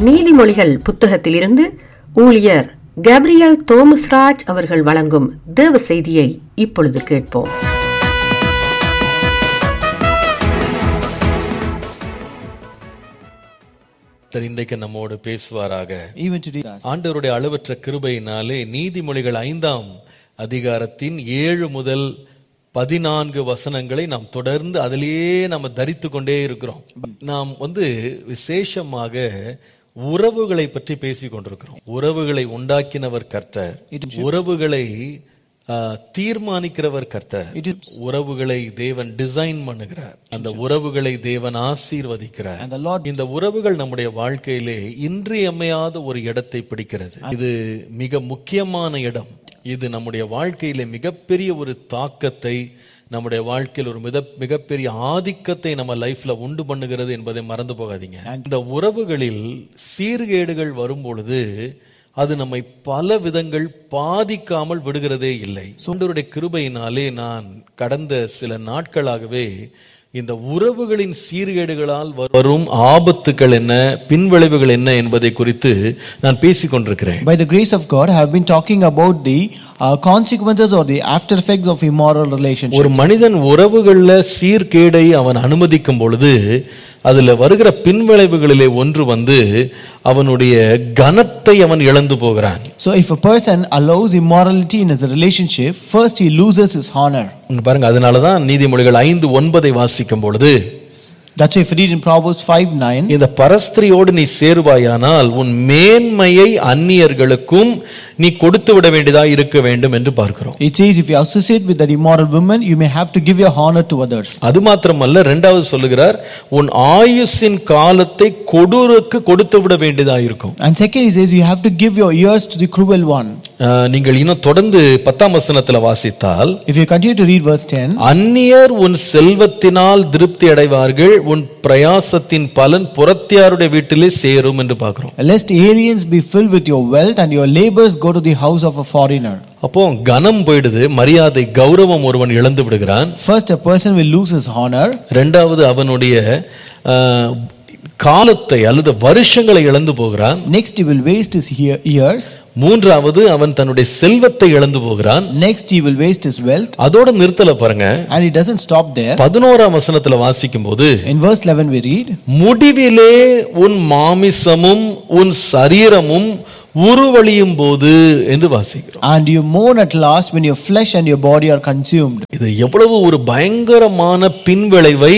நீதிமொழிகள் புத்தகத்திலிருந்து ஊழியர் கேப்ரியல் தோமஸ்ராஜ் அவர்கள் வழங்கும் தேவ செய்தியை இப்பொழுது கேட்போம் கர்த்தர் இன்றைக்கு நம்மோடு பேசுவாராக even today. us. ஆண்டவருடைய அளவற்ற கிருபையினாலே நீதிமொழிகள் ஐந்தாம் அதிகாரத்தின் ஏழு முதல் பதினான்கு வசனங்களை நாம் தொடர்ந்து அதிலேயே நம்ம தரித்து கொண்டே இருக்கிறோம் நாம் வந்து விசேஷமாக உறவுகளை பற்றி பேசிக் கொண்டிருக்கிறோம் உறவுகளை உண்டாக்கினவர் கர்த்தர் உறவுகளை ஆ, தீர்மானிக்கிறவர் கர்த்தர் உறவுகளை தேவன் டிசைன் பண்ணுகிறார் அந்த உறவுகளை தேவன் ஆசீர்வதிக்கிறார் And the Lord இந்த உறவுகள் நம்முடைய வாழ்க்கையிலே இன்றியமையாத ஒரு இடத்தை பிடிக்கிறது இது மிக முக்கியமான இடம் இது நம்முடைய வாழ்க்கையிலே மிகப்பெரிய ஒரு தாக்கத்தை நம்முடைய வாழ்க்கையில் ஒரு மிக மிகப்பெரிய ஆதிக்கத்தை நம்ம லைஃப்ல உண்டு பண்ணுகிறது என்பதை மறந்து போகாதீங்க இந்த உறவுகளில் சீர்கேடுகள் வரும் பொழுது அது நம்மை பல விதங்கள் பாதிக்காமல் விடுகிறதே இல்லை சுண்டருடைய கிருபையினாலே நான் கடந்த சில நாட்களாகவே இந்த உறவுகளின் சீர்கேடுகளால் வரும் ஆபத்துக்கள் என்ன பின்விளைவுகள் என்ன என்பதை குறித்து நான் பேசிக் கொண்டிருக்கிறேன் By the grace of God, I have been talking about the uh, consequences or the after effects of immoral relationships. ஒரு மனிதன் உறவுகள்ல சீர்கேடை அவன் அனுமதிக்கும் பொழுது அதுல வருகிற பின்விளைவுகளிலே ஒன்று வந்து அவனுடைய கனத்தை அவன் இழந்து போகிறான் So, if a person allows immorality in his relationship, first he loses his honor. இங்க பாருங்க அதனாலதான் நீதிமொழிகள் ஐந்து ஒன்பதை வாசிக்கும் பொழுது That's why if you read in Proverbs 5 9, இந்த பரஸ்திரியோடு நீ சேருவாயானால் உன் மேன்மையை அந்நியர்களுக்கும் நீ கொடுத்து விட வேண்டியதா இருக்க வேண்டும் என்று பார்க்கிறோம் it says, if you associate with that immoral woman, you may have to give your honor to others. அது மாத்திரமல்ல இரண்டாவது சொல்லுகிறார் உன் ஆயுசின் காலத்தை கொடூருக்கு கொடுத்து விட வேண்டியதா இருக்கும் And second, he says, you have to give your ears to the cruel one. அஹ், நீங்கள் இன்னும் தொடர்ந்து பத்தாம் வசனத்துல வாசித்தால் If you continue to read verse 10, அந்நியர் உன் செல்வத்தினால் திருப்தி அடைவார்கள் உன் பிரயாசத்தின் பலன் புறத்தியாருடைய வீட்டிலே சேரும் என்று பார்க்கிறோம் lest aliens be filled with your wealth and your labors go to the house of a foreigner. அப்போ கனம் போயிடுது மரியாதை கௌரவம் ஒருவன் இழந்து விடுகிறான் First, a person will lose his honor. ரெண்டாவது அவனுடைய அஹ், காலத்தை அல்லது வருஷங்களை இழந்து போகிறான் Next, he will waste his he- years. மூன்றாவது அவன் தன்னுடைய செல்வத்தை இழந்து போகிறான் Next, he will waste his wealth. அதோட நிறுத்தல பாருங்க And he doesn't stop there. பதினோராம் வசனத்துல வாசிக்கும் போது In verse 11, we read, முடிவிலே உன் மாமிசமும் உன் சரீரமும் உருவழியும் போது என்று வாசிக்கிறோம் And you mourn at last when your flesh and your body are consumed. இது எவ்வளவு ஒரு பயங்கரமான பின்விளைவை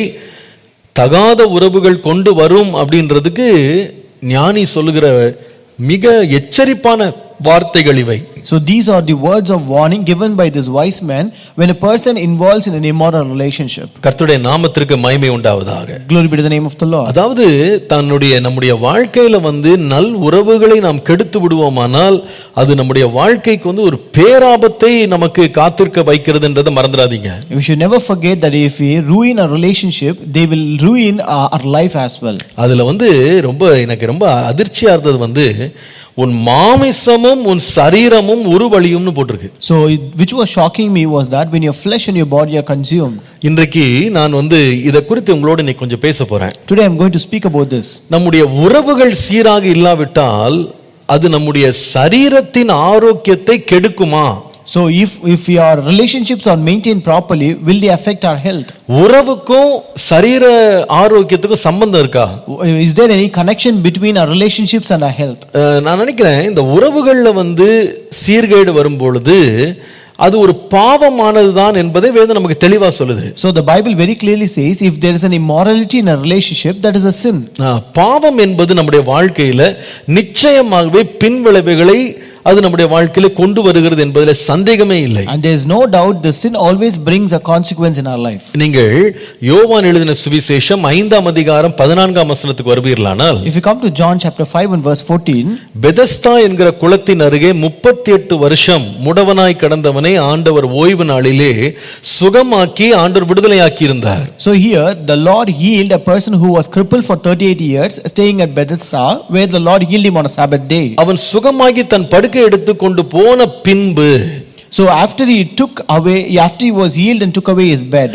தகாத உறவுகள் கொண்டு வரும் அப்படின்றதுக்கு ஞானி சொல்லுகிற மிக எச்சரிப்பான வார்த்தைகள் இவை So, these are the words of warning given by this wise man when a person involves in an immoral relationship. கர்த்தருடைய நாமத்திற்கு மகிமை உண்டாவதாக Glory be to the name of the Lord. அதாவது தன்னுடைய நம்முடைய வாழ்க்கையில வந்து நல் உறவுகளை நாம் கெடுத்து விடுவோமானால் அது நம்முடைய வாழ்க்கைக்கு வந்து ஒரு பேராபத்தை நமக்கு காத்திருக்க வைக்கிறதுன்றதை மறந்துடாதீங்க We should never forget that if we ruin a relationship, they will ruin our, our life as well. அதுல வந்து ரொம்ப எனக்கு ரொம்ப அதிர்ச்சியா இருந்தது வந்து உன் மாமிசமும் உன் சரீரமும் உருவழியும்னு போட்டிருக்கு So, it- which was shocking me was that when your flesh and your body are consumed. இன்றைக்கு நான் வந்து இதை குறித்து உங்களோட இன்னைக்கு கொஞ்சம் பேச போறேன் Today, I'm going to speak about this. நம்முடைய உறவுகள் சீராக இல்லாவிட்டால் அது நம்முடைய சரீரத்தின் ஆரோக்கியத்தை கெடுக்குமா So, if if your relationships are maintained properly, will they affect our health? உறவுக்கும் சரீர ஆரோக்கியத்துக்கும் சம்பந்தம் இருக்கா Is there any connection between our relationships and our health? அஹ், நான் நினைக்கிறேன் இந்த உறவுகள்ல வந்து சீர்கேடு வரும் பொழுது அது ஒரு பாவமானதுதான் என்பதை வேதம் நமக்கு தெளிவா சொல்லுது So, the Bible very clearly says if there is an immorality in a relationship, that is a sin. அஹ், பாவம் என்பது நம்முடைய வாழ்க்கையில நிச்சயமாகவே பின்விளைவுகளை அது நம்முடைய வாழ்க்கையில கொண்டு வருகிறது என்பதில் சந்தேகமே இல்லை And there is no doubt the sin always brings a consequence in our life. நீங்கள் யோவான் எழுதின சுவிசேஷம் ஐந்தாம் அதிகாரம் பதினான்காம் வசனத்துக்கு வருவீர்களானால் If you come to John chapter 5 and verse 14, Bethesda என்கிற குளத்தின் அருகே முப்பத்தி எட்டு வருஷம் முடவனாய் கடந்தவனை ஆண்டவர் ஓய்வு நாளிலே சுகமாக்கி ஆண்டவர் விடுதலையாக்கி இருந்தார் so here the Lord healed a person who was crippled for 38 years, staying at Bethesda, where the Lord healed him on a Sabbath day. அவன் சுகமாகி தன் படுக்கை எடுத்து கொண்டு போன பின்பு So after he took away, after he was healed and took away his bed,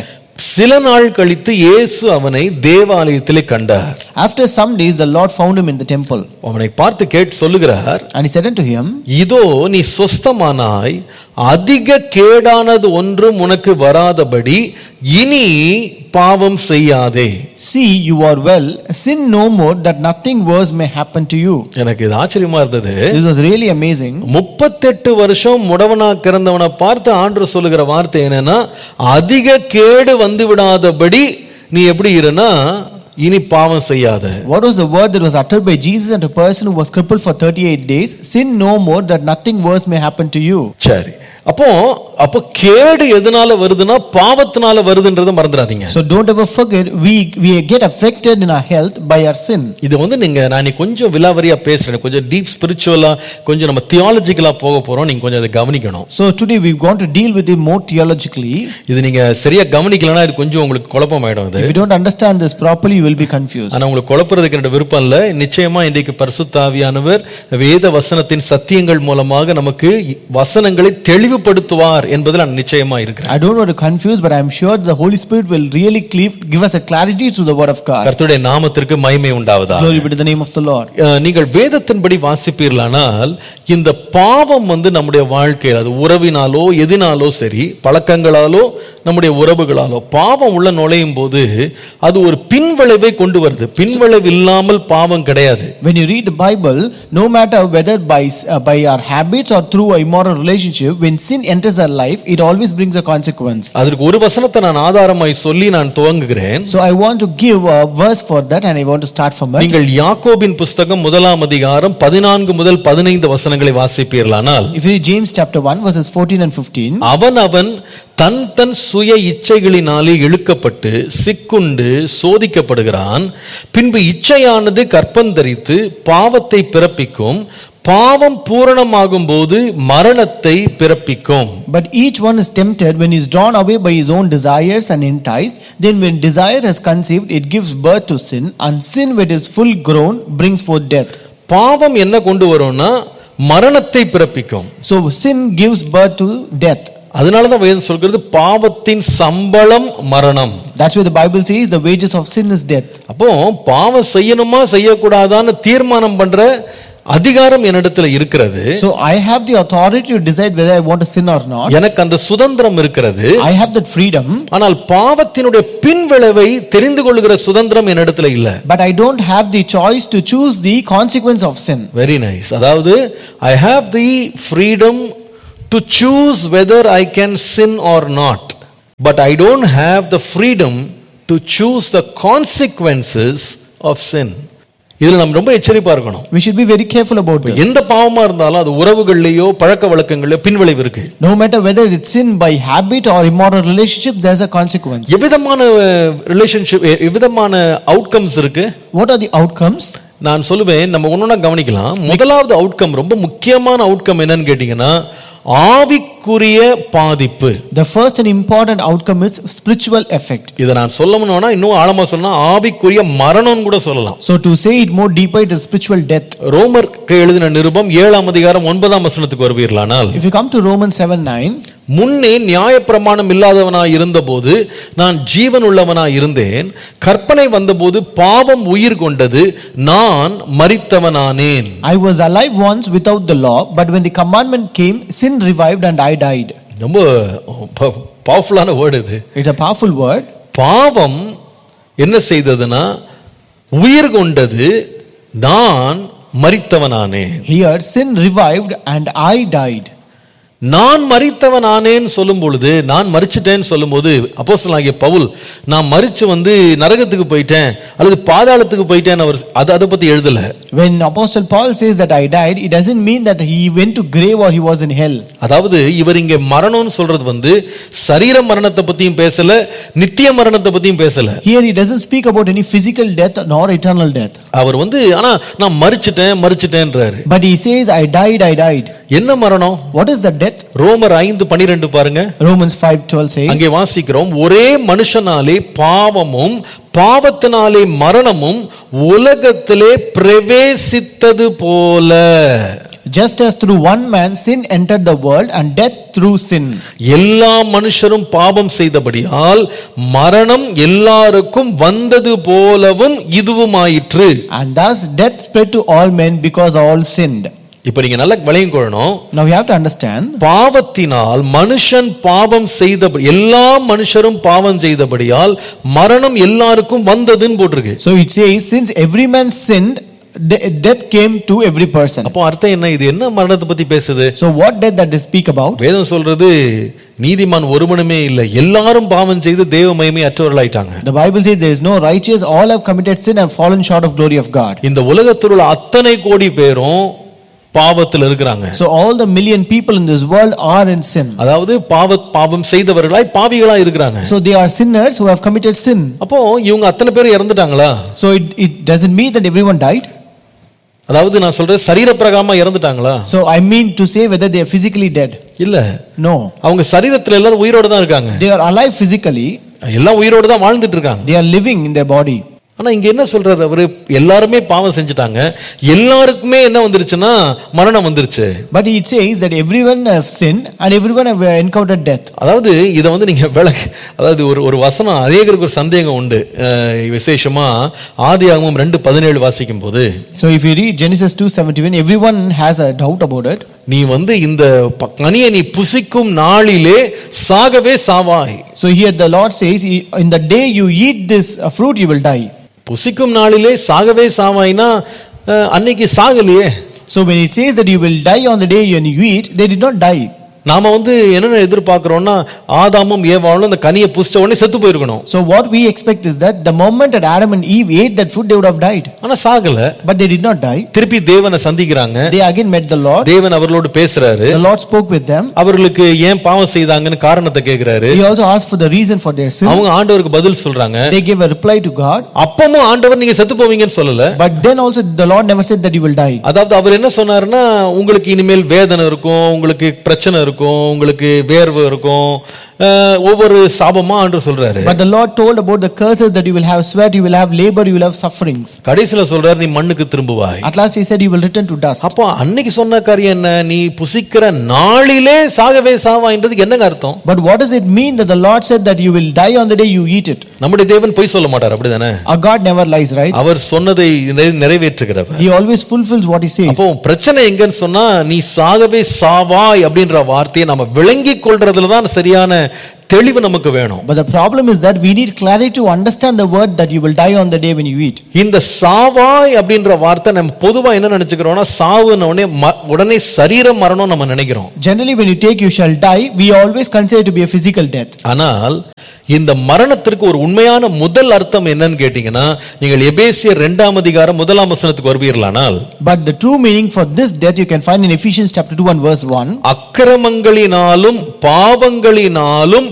சில நாள் கழித்து இயேசு அவனை தேவாலயத்திலே கண்டார் After some days, the Lord found him in the temple. அவனை பார்த்து கேட்டு சொல்லுகிறார் And he said unto him, இதோ நீ சொஸ்தமானாய் அதிக கேடானது ஒன்றும் உனக்கு வராதபடி இனி பாவம் செய்யாதே See, you are well, sin no more, that nothing worse may happen to you. எனக்கு இது ஆச்சரியமா இருந்தது This was really amazing. முப்பத்தெட்டு வருஷம் முடவனா கிறந்தவனை பார்த்து ஆண்டு சொல்லுகிற வார்த்தை என்னன்னா அதிக கேடு வந்து விடாதபடி நீ எப்படி இருனா இனி பாவம் செய்யாத What was the word that was uttered by Jesus and a person who was crippled for 38 days? Sin no more, that nothing worse may happen to you. சரி அப்போ அப்போ கேடு எதனால வருதுன்னா பாவத்தினால வருதுன்றதை மறந்துடாதீங்க So don't ever forget, we, we get affected in our health by our sin. இது வந்து நீங்க நான் இன்னைக்கு கொஞ்சம் விலாவரியா பேசுறேன் கொஞ்சம் டீப் ஸ்பிரிச்சுவலா கொஞ்சம் நம்ம தியாலஜிக்கலா போக போறோம் நீங்க கொஞ்சம் அதை கவனிக்கணும் So today we've gone to deal with it more theologically. இது நீங்க சரியா கவனிக்கலன்னா இது கொஞ்சம் உங்களுக்கு குழப்பம் ஆயிடும் இது If you don't understand this properly, you will be confused. ஆனா உங்களுக்கு குழப்பறதுக்கு என்னோட விருப்பம் இல்ல நிச்சயமா இன்றைக்கு பரிசுத்தாவியானவர் வேத வசனத்தின் சத்தியங்கள் மூலமாக நமக்கு வசனங்களை தெளிவுபடுத்துவார் என்பதில் நான் நிச்சயமா இருக்கிறேன் I don't want to confuse, but I'm sure the Holy Spirit will really cleave, give us a clarity to the Word of God. கர்த்தருடைய நாமத்திற்கு மகிமை உண்டாவதா Glory be to the name of the Lord. அஹ், நீங்கள் வேதத்தின்படி வாசிப்பீர்களானால் இந்த பாவம் வந்து நம்முடைய வாழ்க்கையில் அது உறவினாலோ எதினாலோ சரி பழக்கங்களாலோ நம்முடைய உறவுகளாலோ பாவம் உள்ள நுழையும் போது அது ஒரு பின்விளைவை கொண்டு வருது பின்விளைவு இல்லாமல் பாவம் கிடையாது When you read the Bible, no matter whether by, uh, by our habits or through a immoral relationship, when sin enters our life, it always brings a consequence. அதற்கு ஒரு வசனத்தை நான் ஆதாரமாய் சொல்லி நான் துவங்குகிறேன் So I want to give a verse for that and I want to start from it. நீங்கள் யாக்கோபின் புஸ்தகம் முதலாம் அதிகாரம் பதினான்கு முதல் பதினைந்து வசனங்களை வாசிப்பீர்களானால் If you read James chapter 1, verses 14 and 15, அவன் அவன் தன் தன் சுய இச்சைகளினாலே இழுக்கப்பட்டு சிக்குண்டு சோதிக்கப்படுகிறான் பின்பு இச்சையானது கற்பந்தரித்து பாவத்தை பிறப்பிக்கும் பாவம் பூரணமாகும் போது மரணத்தை பிறப்பிக்கும் But each one is tempted when he is drawn away by his own desires and enticed. Then, when desire has conceived, it gives birth to sin, and sin, when it is full grown, brings forth death. பாவம் என்ன கொண்டு வரும்னா மரணத்தை பிறப்பிக்கும் So, sin gives birth to death. அதனாலதான் வேதம் சொல்கிறது பாவத்தின் சம்பளம் மரணம் That's why the Bible says the wages of sin is death. அப்போ பாவம் செய்யணுமா செய்யக்கூடாதான்னு தீர்மானம் பண்ற அதிகாரம் என்னிடத்துல இருக்கிறது So, I have the authority to decide whether I want to sin or not. எனக்கு அந்த சுதந்திரம் இருக்கிறது I have that freedom, ஆனால் பாவத்தினுடைய பின்விளைவை தெரிந்து கொள்ளுகிற சுதந்திரம் என்னிடத்துல இல்ல but I don't have the choice to choose the consequence of sin. Very nice அதாவது I have the freedom to choose whether I can sin or not but I don't have the freedom to choose the consequences of sin இதுல நம்ம ரொம்ப எச்சரிப்பா இருக்கணும் We should be very careful about this. எந்த பாவமா இருந்தாலும் அது உறவுகள்லயோ பழக்க வழக்கங்களையோ பின்விளைவு இருக்கு No matter whether it's sin by habit or immoral relationship, there's a consequence. எவ்விதமான ரிலேஷன்ஷிப் எவ்விதமான அவுட்கம்ஸ் இருக்கு What are the outcomes? நான் சொல்லுவேன் நம்ம ஒன்னொன்னா கவனிக்கலாம் முதலாவது அவுட்கம் ரொம்ப முக்கியமான அவுட்கம் என்னன்னு கேட்டீங்கன்னா ஆவிக்குரிய பாதிப்பு The first and important outcome is spiritual effect. இதை நான் சொல்லணும்னா இன்னும் ஆழமா சொன்னா ஆவிக்குரிய மரணம்னு கூட சொல்லலாம் So to say it more deeper, it is spiritual death. ரோமருக்கு எழுதின நிருபம் ஏழாம் அதிகாரம் ஒன்பதாம் வசனத்துக்கு வருவீர்களானால் If you come to Romans 7 9, முன்னே நியாயப்பிரமாணம் இல்லாதவனாய் இருந்தபோது நான் ஜீவன் உள்ளவனாய் இருந்தேன் கற்பனை வந்தபோது பாவம் உயிர் கொண்டது நான் மரித்தவனானேன் I was alive once without the law, but when the commandment came, sin revived and I died. ரொம்ப பவர்ஃபுல்லான வேர்டு இது It's a powerful word. பாவம் என்ன செய்ததுன்னா உயிர் கொண்டது நான் மரித்தவனானேன் Here, sin revived and I died. நான் மரித்தவனானேன்னு சொல்லும் பொழுது நான் மறிச்சிட்டேன்னு சொல்லும்போது அப்போஸ்தலனாகிய பவுல் நான் மறிச்சு வந்து நரகத்துக்கு போயிட்டேன் அல்லது பாதாளத்துக்கு போயிட்டேன்னு அவர் அதை அதை பத்தி எழுதல When Apostle Paul says that I died, it doesn't mean that he went to grave or he was in hell. அதாவது இவர் இங்க மரணம்னு சொல்றது வந்து சரீர மரணத்தை பத்தியும் பேசல நித்திய மரணத்தை பத்தியும் பேசல Here, he doesn't speak about any physical death nor eternal death. அவர் வந்து ஆனா நான் மறிச்சிட்டேன் மறிச்சிட்டேன்றாரு But he says, I died, I died. என்ன மரணம் What is the death? ரோமர் ஐந்து பனிரெண்டு பாருங்க Romans 5:12 says, அங்கே வாசிக்கிறோம் ஒரே மனுஷனாலே பாவமும் பாவத்தினாலே மரணமும் உலகத்திலே பிரவேசித்தது போல Just as through one man sin entered the world and death through sin. எல்லா மனுஷரும் பாவம் செய்தபடியால் மரணம் எல்லாருக்கும் வந்தது போலவும் இதுவுமாயிற்று And thus death spread to all men because all sinned. இப்ப நீங்க நல்லா விளையும் கொள்ளணும் Now you have to understand பாவத்தினால் மனுஷன் பாவம் செய்த எல்லா மனுஷரும் பாவம் செய்தபடியால் மரணம் எல்லாருக்கும் வந்ததுன்னு போட்டிருக்கு So it says, since every man sinned, de- death came to every person. அப்போ அர்த்தம் என்ன இது என்ன மரணத்தை பத்தி பேசுது So what death that they speak about? வேதம் சொல்றது நீதிமான் ஒருவனுமே இல்லை எல்லாரும் பாவம் செய்து தேவ மகிமை அற்றவர்களாயிட்டாங்க The Bible says there is no righteous, all have committed sin and fallen short of glory of God. இந்த உலகத்தில் உள்ள அத்தனை கோடி பேரும் பாவத்தில் இருக்கிறாங்க So all the million people in this world are in sin. அதாவது பாவ பாவம் செய்தவர்களாய் பாவிகளா இருக்கிறாங்க So they are sinners who have committed sin. அப்போ இவங்க அத்தனை பேரும் இறந்துட்டாங்களா So it, it doesn't mean that everyone died. அதாவது நான் சொல்றது சரீரப்பிரகாரமா இறந்துட்டாங்களா So I mean to say whether they are physically dead. இல்ல No. அவங்க சரீரத்துல எல்லாரும் உயிரோட தான் இருக்காங்க They are alive physically. எல்லாம் உயிரோட தான் வாழ்ந்துட்டு இருக்காங்க They are living in their body. ஆனா இங்க என்ன சொல்றாரு அவரு எல்லாருமே பாவம் செஞ்சுட்டாங்க எல்லாருக்குமே என்ன வந்துருச்சுன்னா மரணம் வந்துருச்சு But it says that everyone have sinned and everyone have uh, encountered death. அதாவது இதை வந்து நீங்க விளக்கு அதாவது ஒரு ஒரு வசனம் அநேகருக்கு ஒரு சந்தேகம் உண்டு அஹ் விசேஷமா ஆதியாகமம் ரெண்டு பதினேழு வாசிக்கும் போது So if you read Genesis 2:71, everyone has a doubt about it. நீ வந்து இந்த ப- கனியை நீ புசிக்கும் நாளிலே சாகவே சாவாய் So here the Lord says, in the day you eat this uh, fruit, you will die. புசிக்கும் நாளிலே சாகவே சாவாய்னா அஹ், அன்னைக்கு சாகலையே So when it says that you will die on the day when you eat, they did not die. நாம வந்து என்னென்ன எதிர்பார்க்கிறோம்னா ஆதாமும் ஏவாளும் அந்த கனியை புசிச்ச உடனே செத்து போயிருக்கணும் So what we expect is that the moment that Adam and Eve ate that food, they would have died. ஆனா சாகல But they did not die. திருப்பி தேவனை சந்திக்கிறாங்க They again met the Lord. தேவன் அவர்களோடு பேசுறாரு The Lord spoke with them. அவர்களுக்கு ஏன் பாவம் செய்தாங்கன்னு காரணத்தை கேக்குறாரு He also asked for the reason for their sin. அவங்க ஆண்டவருக்கு பதில் சொல்றாங்க They gave a reply to God. அப்பமும் ஆண்டவர் நீங்க செத்து போவீங்கன்னு சொல்லல But then also the Lord never said that you will die. அதாவது அவர் என்ன சொன்னாருன்னா உங்களுக்கு இனிமேல் வேதனை இருக்கும் உங்களுக்கு பிரச்சனை இருக்கும் உங்களுக்கு வேர்வை இருக்கும் அஹ், ஒவ்வொரு சாபமா ஆண்டு சொல்றாரு But the Lord told about the curses that you will have sweat, you will have labor, you will have sufferings. கடைசியில சொல்றாரு நீ மண்ணுக்கு திரும்புவாய் At last he said you will return to dust. அப்போ அன்னைக்கு சொன்ன காரியம் என்ன நீ புசிக்கிற நாளிலே சாகவே சாவாயின்றதுக்கு என்னங்க அர்த்தம் But what does it mean that the Lord said that you will die on the day you eat it? நம்முடைய தேவன் பொய் சொல்ல மாட்டார் அப்படிதானே Our God never lies, right? அவர் சொன்னதை நிறை- நிறைவேற்றுகிறவர் He always fulfills what he says. அப்போ பிரச்சனை எங்கன்னு சொன்னா நீ சாகவே சாவாய் அப்படின்ற வார்த்தையை நம்ம விளங்கி கொள்றதுல தான் சரியான தெளிவு நமக்கு வேணும் But the problem is that we need clarity to understand the word that you will die on the day when you eat. இந்த சாவாய் அப்படின்ற வார்த்தை நம்ம பொதுவா என்ன நினைச்சுக்கிறோம்னா சாவுன உடனே ம- உடனே சரீரம் மரணம் நம்ம நினைக்கிறோம் Generally, when you take you shall die, we always consider it to be a physical death. ஆனால் இந்த மரணத்திற்கு ஒரு உண்மையான முதல் அர்த்தம் என்னன்னு கேட்டீங்கன்னா நீங்கள் எபேசியர் இரண்டாம் அதிகாரம் முதலாம் வசனத்துக்கு வருவீர்களானால் But the true meaning for this death you can find in Ephesians chapter 2 and verse 1. அக்கிரமங்களினாலும் பாவங்களினாலும்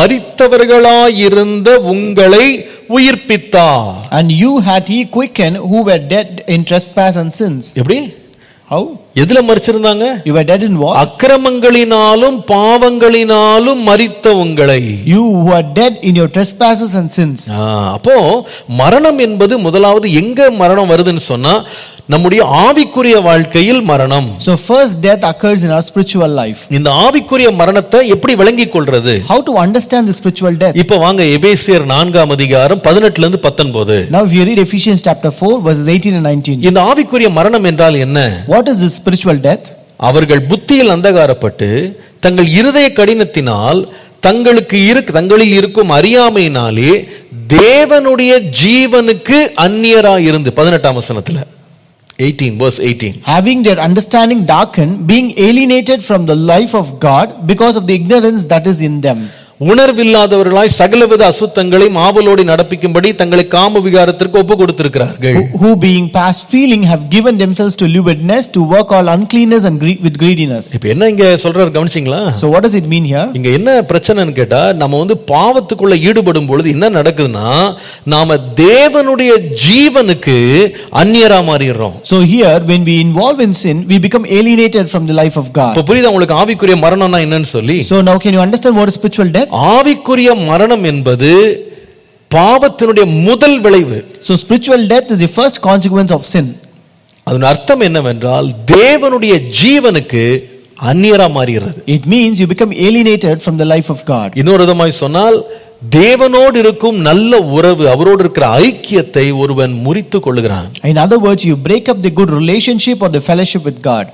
மரித்தவர்களாயிருந்த உங்களை உயிர்ப்பித்தார் And you had he quickened who were dead in trespass and sins. எப்படி How? எதுல மறிச்சிருந்தாங்க You were dead in what? அக்கிரமங்களினாலும் பாவங்களினாலும் மரித்த உங்களை You who are dead in your trespasses and sins. ஆ, அப்போ மரணம் என்பது முதலாவது எங்க மரணம் வருதுன்னு சொன்னா நம்முடைய ஆவிக்குரிய வாழ்க்கையில் மரணம் So first death occurs in our spiritual life. இந்த ஆவிக்குரிய மரணத்தை எப்படி விளங்கிக் கொள்றது How to understand the spiritual death? இப்ப வாங்க எபேசியர் நான்காம் அதிகாரம் பதினெட்டுல இருந்து பத்தொன்பது Now if you read Ephesians chapter 4 verses 18 and 19. இந்த ஆவிக்குரிய மரணம் என்றால் என்ன What is this spiritual death? அவர்கள் புத்தியில் அந்தகாரப்பட்டு தங்கள் இருதய கடினத்தினால் தங்களுக்கு இருக்கு தங்களில் இருக்கும் அறியாமையினாலே தேவனுடைய ஜீவனுக்கு அந்நியராய் இருந்து பதினெட்டாம் வசனத்துல eighteen verse eighteen Having their understanding darkened, being alienated from the life of God because of the ignorance that is in them. உணர்வில்லாதவர்களாய் சகலவித அசுத்தங்களையும் ஆவலோடு நடப்பிக்கும்படி தங்களை காம விகாரத்திற்கு ஒப்பு கொடுத்திருக்கிறார்கள் Who, who being past feeling have given themselves to lewdness to work all uncleanness and gre- with greediness. இப்ப என்ன இங்க சொல்றாரு கவனிச்சிங்களா So what does it mean here? இங்க என்ன பிரச்சனைன்னு கேட்டா நம்ம வந்து பாவத்துக்குள்ள ஈடுபடும் பொழுது என்ன நடக்குதுன்னா நாம தேவனுடைய ஜீவனுக்கு அந்நியரா மாறிடுறோம் So here when we involve in sin, we become alienated from the life of God. இப்ப புரியுதா உங்களுக்கு ஆவிக்குரிய மரணம்னா என்னன்னு சொல்லி So now can you understand what is spiritual death? ஆவிக்குரிய மரணம் என்பது பாவத்தினுடைய முதல் விளைவு So spiritual death is the first consequence of sin. அதன் அர்த்தம் என்னவென்றால் தேவனுடைய ஜீவனுக்கு அந்நியரா மாறுகிறது It means you become alienated from the life of God. இன்னொரு விதமாய் சொன்னால் தேவனோடு இருக்கும் நல்ல உறவு அவரோடு இருக்கிற ஐக்கியத்தை ஒருவன் முறித்து கொள்ளுகிறான் In other words, you break up the good relationship or the fellowship with God.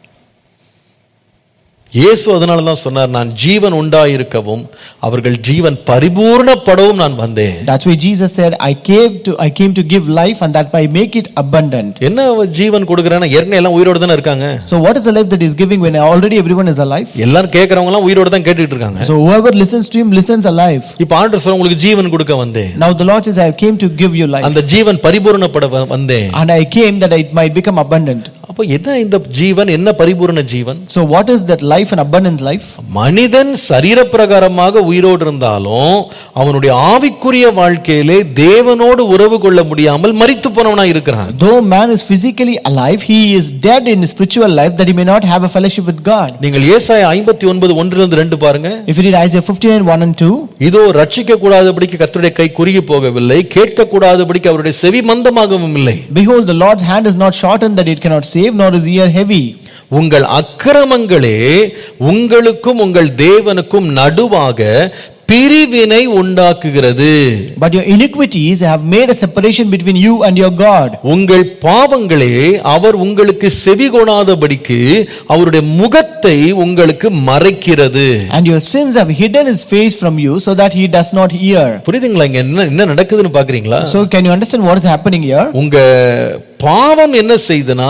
இயேசு அதனால தான் சொன்னார் நான் ஜீவன் உண்டாயிருக்கவும் அவர்கள் ஜீவன் பரிபூர்ணப்படவும் நான் வந்தேன் That's why Jesus said, I came to I came to give life and that I make it abundant. என்ன அவன் ஜீவன் கொடுக்குறான்னா ஏற்கனவே எல்லாம் உயிரோடு தானே இருக்காங்க So what is the life that he's giving when already everyone is alive? எல்லாரும் கேட்கறவங்க எல்லாம் உயிரோடு தான் கேட்டுட்டு இருக்காங்க So whoever listens to him listens alive. இப்ப ஆண்டு சொல்ற உங்களுக்கு ஜீவன் கொடுக்க வந்தேன் Now the Lord says, I came to give you life. அந்த ஜீவன் பரிபூர்ணப்பட வ- வந்தேன் And I came that it might become abundant. அப்ப என்ன இந்த ஜீவன் என்ன பரிபூர்ண ஜீவன் So what is that life and abundant life? மனிதன் சரீரப்பிரகாரமாக உயிரோடு இருந்தாலும் அவனுடைய ஆவிக்குரிய வாழ்க்கையிலே தேவனோடு உறவு கொள்ள முடியாமல் மரித்து போனவனா இருக்கிறான் Though man is physically alive, he is dead in his spiritual life that he may not have a fellowship with God. நீங்கள் ஏசாய ஐம்பத்தி ஒன்பது ஒன்றிலிருந்து ரெண்டு பாருங்க If you read Isaiah 59, 1 and 2, இதோ ரட்சிக்க கூடாதபடிக்கு கர்த்தருடைய கை குறுகி போகவில்லை கேட்க கூடாதபடிக்கு அவருடைய செவி மந்தமாகவும் இல்லை Behold, the Lord's hand is not shortened that it cannot save, nor his ear heavy. உங்கள் அக்கிரமங்களே உங்களுக்கும் உங்கள் தேவனுக்கும் நடுவாக பிரிவினை உண்டாக்குகிறது But your iniquities have made a separation between you and your God. உங்கள் பாவங்களே அவர் உங்களுக்கு செவி கொடாதபடிக்கு அவருடைய முகத்தை உங்களுக்கு மறைக்கிறது And your sins have hidden his face from you so that he does not hear. புரியுதுங்களா இங்க என்ன என்ன நடக்குதுன்னு பாக்குறீங்களா So, can you understand what is happening here? உங்க பாவம் என்ன செய்யுதுன்னா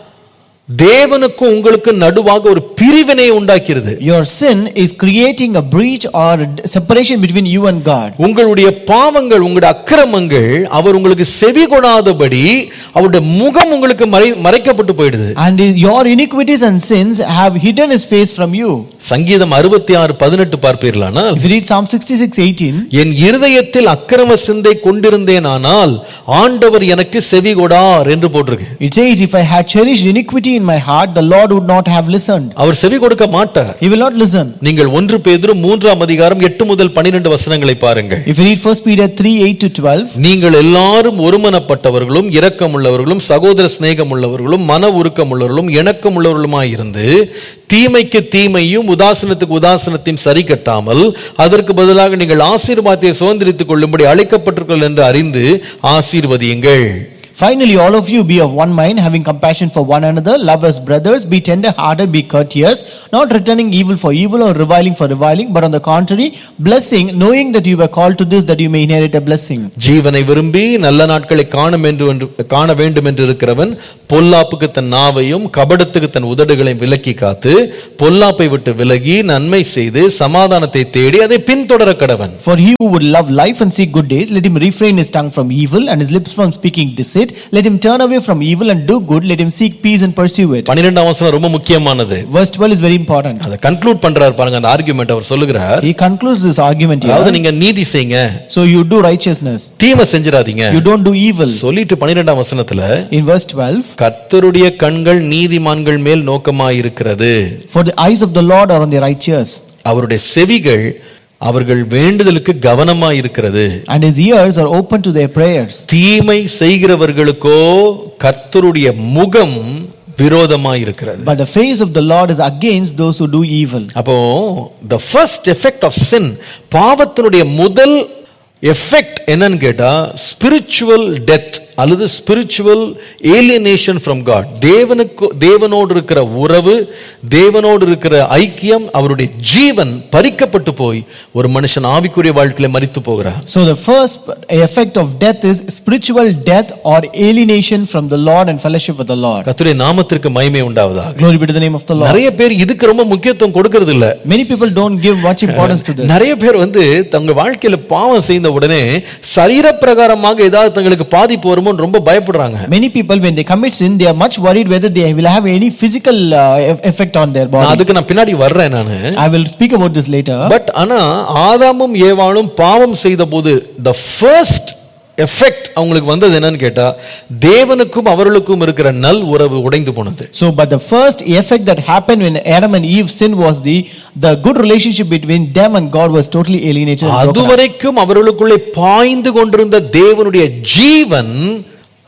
தேவனுக்கும் உங்களுக்கு நடுவாக ஒரு பிரிவினை உண்டாக்கிறது Your sin is creating a breach or a separation between you and God. உங்களுடைய பாவங்கள் உங்களுடைய அக்கிரமங்கள் அவர் உங்களுக்கு செவி கொடாதபடி அவருடைய முகம் உங்களுக்கு மறை மறைக்கப்பட்டு போயிடுது And your iniquities and sins have hidden his face from you. சங்கீதம் அறுபத்தி ஆறு பதினெட்டு பார்ப்பீர்களானால் If you read Psalm 66 18, என் இருதயத்தில் அக்கிரம சிந்தை கொண்டிருந்தேனானால் ஆண்டவர் எனக்கு செவி கொடார் என்று போட்டிருக்கு it says, If I had cherished iniquity in my heart, the Lord would not have listened. அவர் செவி கொடுக்க மாட்டார் He will not listen. நீங்கள் ஒன்று பேதுரு மூன்றாம் அதிகாரம் எட்டு முதல் பன்னிரண்டு வசனங்களை பாருங்கள் If you read 1 Peter 3 8 to 12, நீங்கள் எல்லாரும் ஒருமனப்பட்டவர்களும் இரக்கமுள்ளவர்களும் சகோதர சிநேகமுள்ளவர்களும் மன உருக்கமுள்ளவர்களும் இணக்கமுள்ளவர்களுமாயிருந்து தீமைக்கு தீமையும் உதாசனத்துக்கு உதாசனத்தையும் சரி கட்டாமல் அதற்கு பதிலாக நீங்கள் ஆசீர்வாதத்தை சுதந்திரித்துக் கொள்ளும்படி அழைக்கப்பட்டிருக்கள் என்று அறிந்து ஆசீர்வதியுங்கள் Finally, all of you be of one mind, having compassion for one another, love as brothers, be tender hearted, be courteous, not returning evil for evil or reviling for reviling, but on the contrary, blessing, knowing that you were called to this, that you may inherit a blessing. ஜீவனை விரும்பி நல்ல நாட்களை காண வேண்டும் என்று காண வேண்டும் என்று இருக்கிறவன் பொல்லாப்புக்கு தன் நாவையும் கபடத்துக்கு தன் உதடுகளையும் விலக்கி காத்து பொல்லாப்பை விட்டு விலகி நன்மை செய்து சமாதானத்தை தேடி அதை பின்தொடர கடவன் For he who would love life and seek good days, let him refrain his tongue from evil and his lips from speaking deceit. Let him turn away from evil and do good. Let him seek peace and pursue it. பன்னிரெண்டாம் வசனம் ரொம்ப முக்கியமானது Verse 12 is very important. அதை conclude பண்றாரு பாருங்க அந்த argument அவர் சொல்லுகிறார் He concludes this argument அதாவது here. நீங்க நீதி செய்யுங்க So you do righteousness, தீமை செஞ்சிடாதீங்க you don't do evil. சொல்லிட்டு பன்னிரெண்டாம் வசனத்துல In verse 12, கர்த்தருடைய கண்கள் நீதிமான்கள் மேல் நோக்கமாயிருக்கிறது for the eyes of the Lord are on the righteous, அவருடைய செவிகள் அவர்கள் வேண்டுதலுக்கு கவனமாயிருக்கிறது and his ears are open to their prayers. தீமை செய்கிறவர்களுக்கோ கர்த்தருடைய முகம் விரோதமாயிருக்கிறது But the face of the Lord is against those who do evil. அப்போ the first effect of sin பாவத்தினுடைய முதல் effect என்னன்னு கேட்டா ஸ்பிரிச்சுவல் டெத் அல்லது ஸ்பிரிச்சுவல் ஏலியனேஷன் ஃப்ரம் காட் தேவனுக்கு தேவனோடு இருக்கிற உறவு தேவனோடு இருக்கிற ஐக்கியம் அவருடைய ஜீவன் பறிக்கப்பட்டு போய் ஒரு மனுஷன் ஆவிக்குரிய வாழ்க்கையில மரித்து போகிறார் So the first effect of death is spiritual death or alienation from the Lord and fellowship with the Lord. கர்த்தருடைய நாமத்திற்கு மகிமை உண்டாவதாக Glory be to the name of the Lord. நிறைய பேர் இதுக்கு ரொம்ப முக்கியத்துவம் கொடுக்கறது இல்ல Many people don't give much importance to this. நிறைய பேர் வந்து தங்க வாழ்க்கையில பாவம் செய்த உடனே சரீரப்பிரகாரமாக ஏதாவது தங்களுக்கு பாதிப்பு வருமோன்னு ரொம்ப பயப்படுறாங்க Many people, when they commit sin, they are much worried whether they will have any physical uh, eff- effect on their நான் body. அதுக்கு நான் பின்னாடி வர்றேன் நானு I will speak about this later. But ஆனா ஆதாமும் ஏவாளும் பாவம் செய்த போது த ஃபர்ஸ்ட் எஃபெக்ட் அவங்களுக்கு வந்தது என்னன்னு கேட்டா தேவனுக்கும் அவர்களுக்கும் இருக்கிற நல் உறவு உடைந்து போனது So, but the first effect that happened when Adam and Eve sinned was the the good relationship between them and God was totally alienated. and broken up. அதுவரைக்கும் அவர்களுக்குள்ளே பாய்ந்து கொண்டிருந்த தேவனுடைய ஜீவன்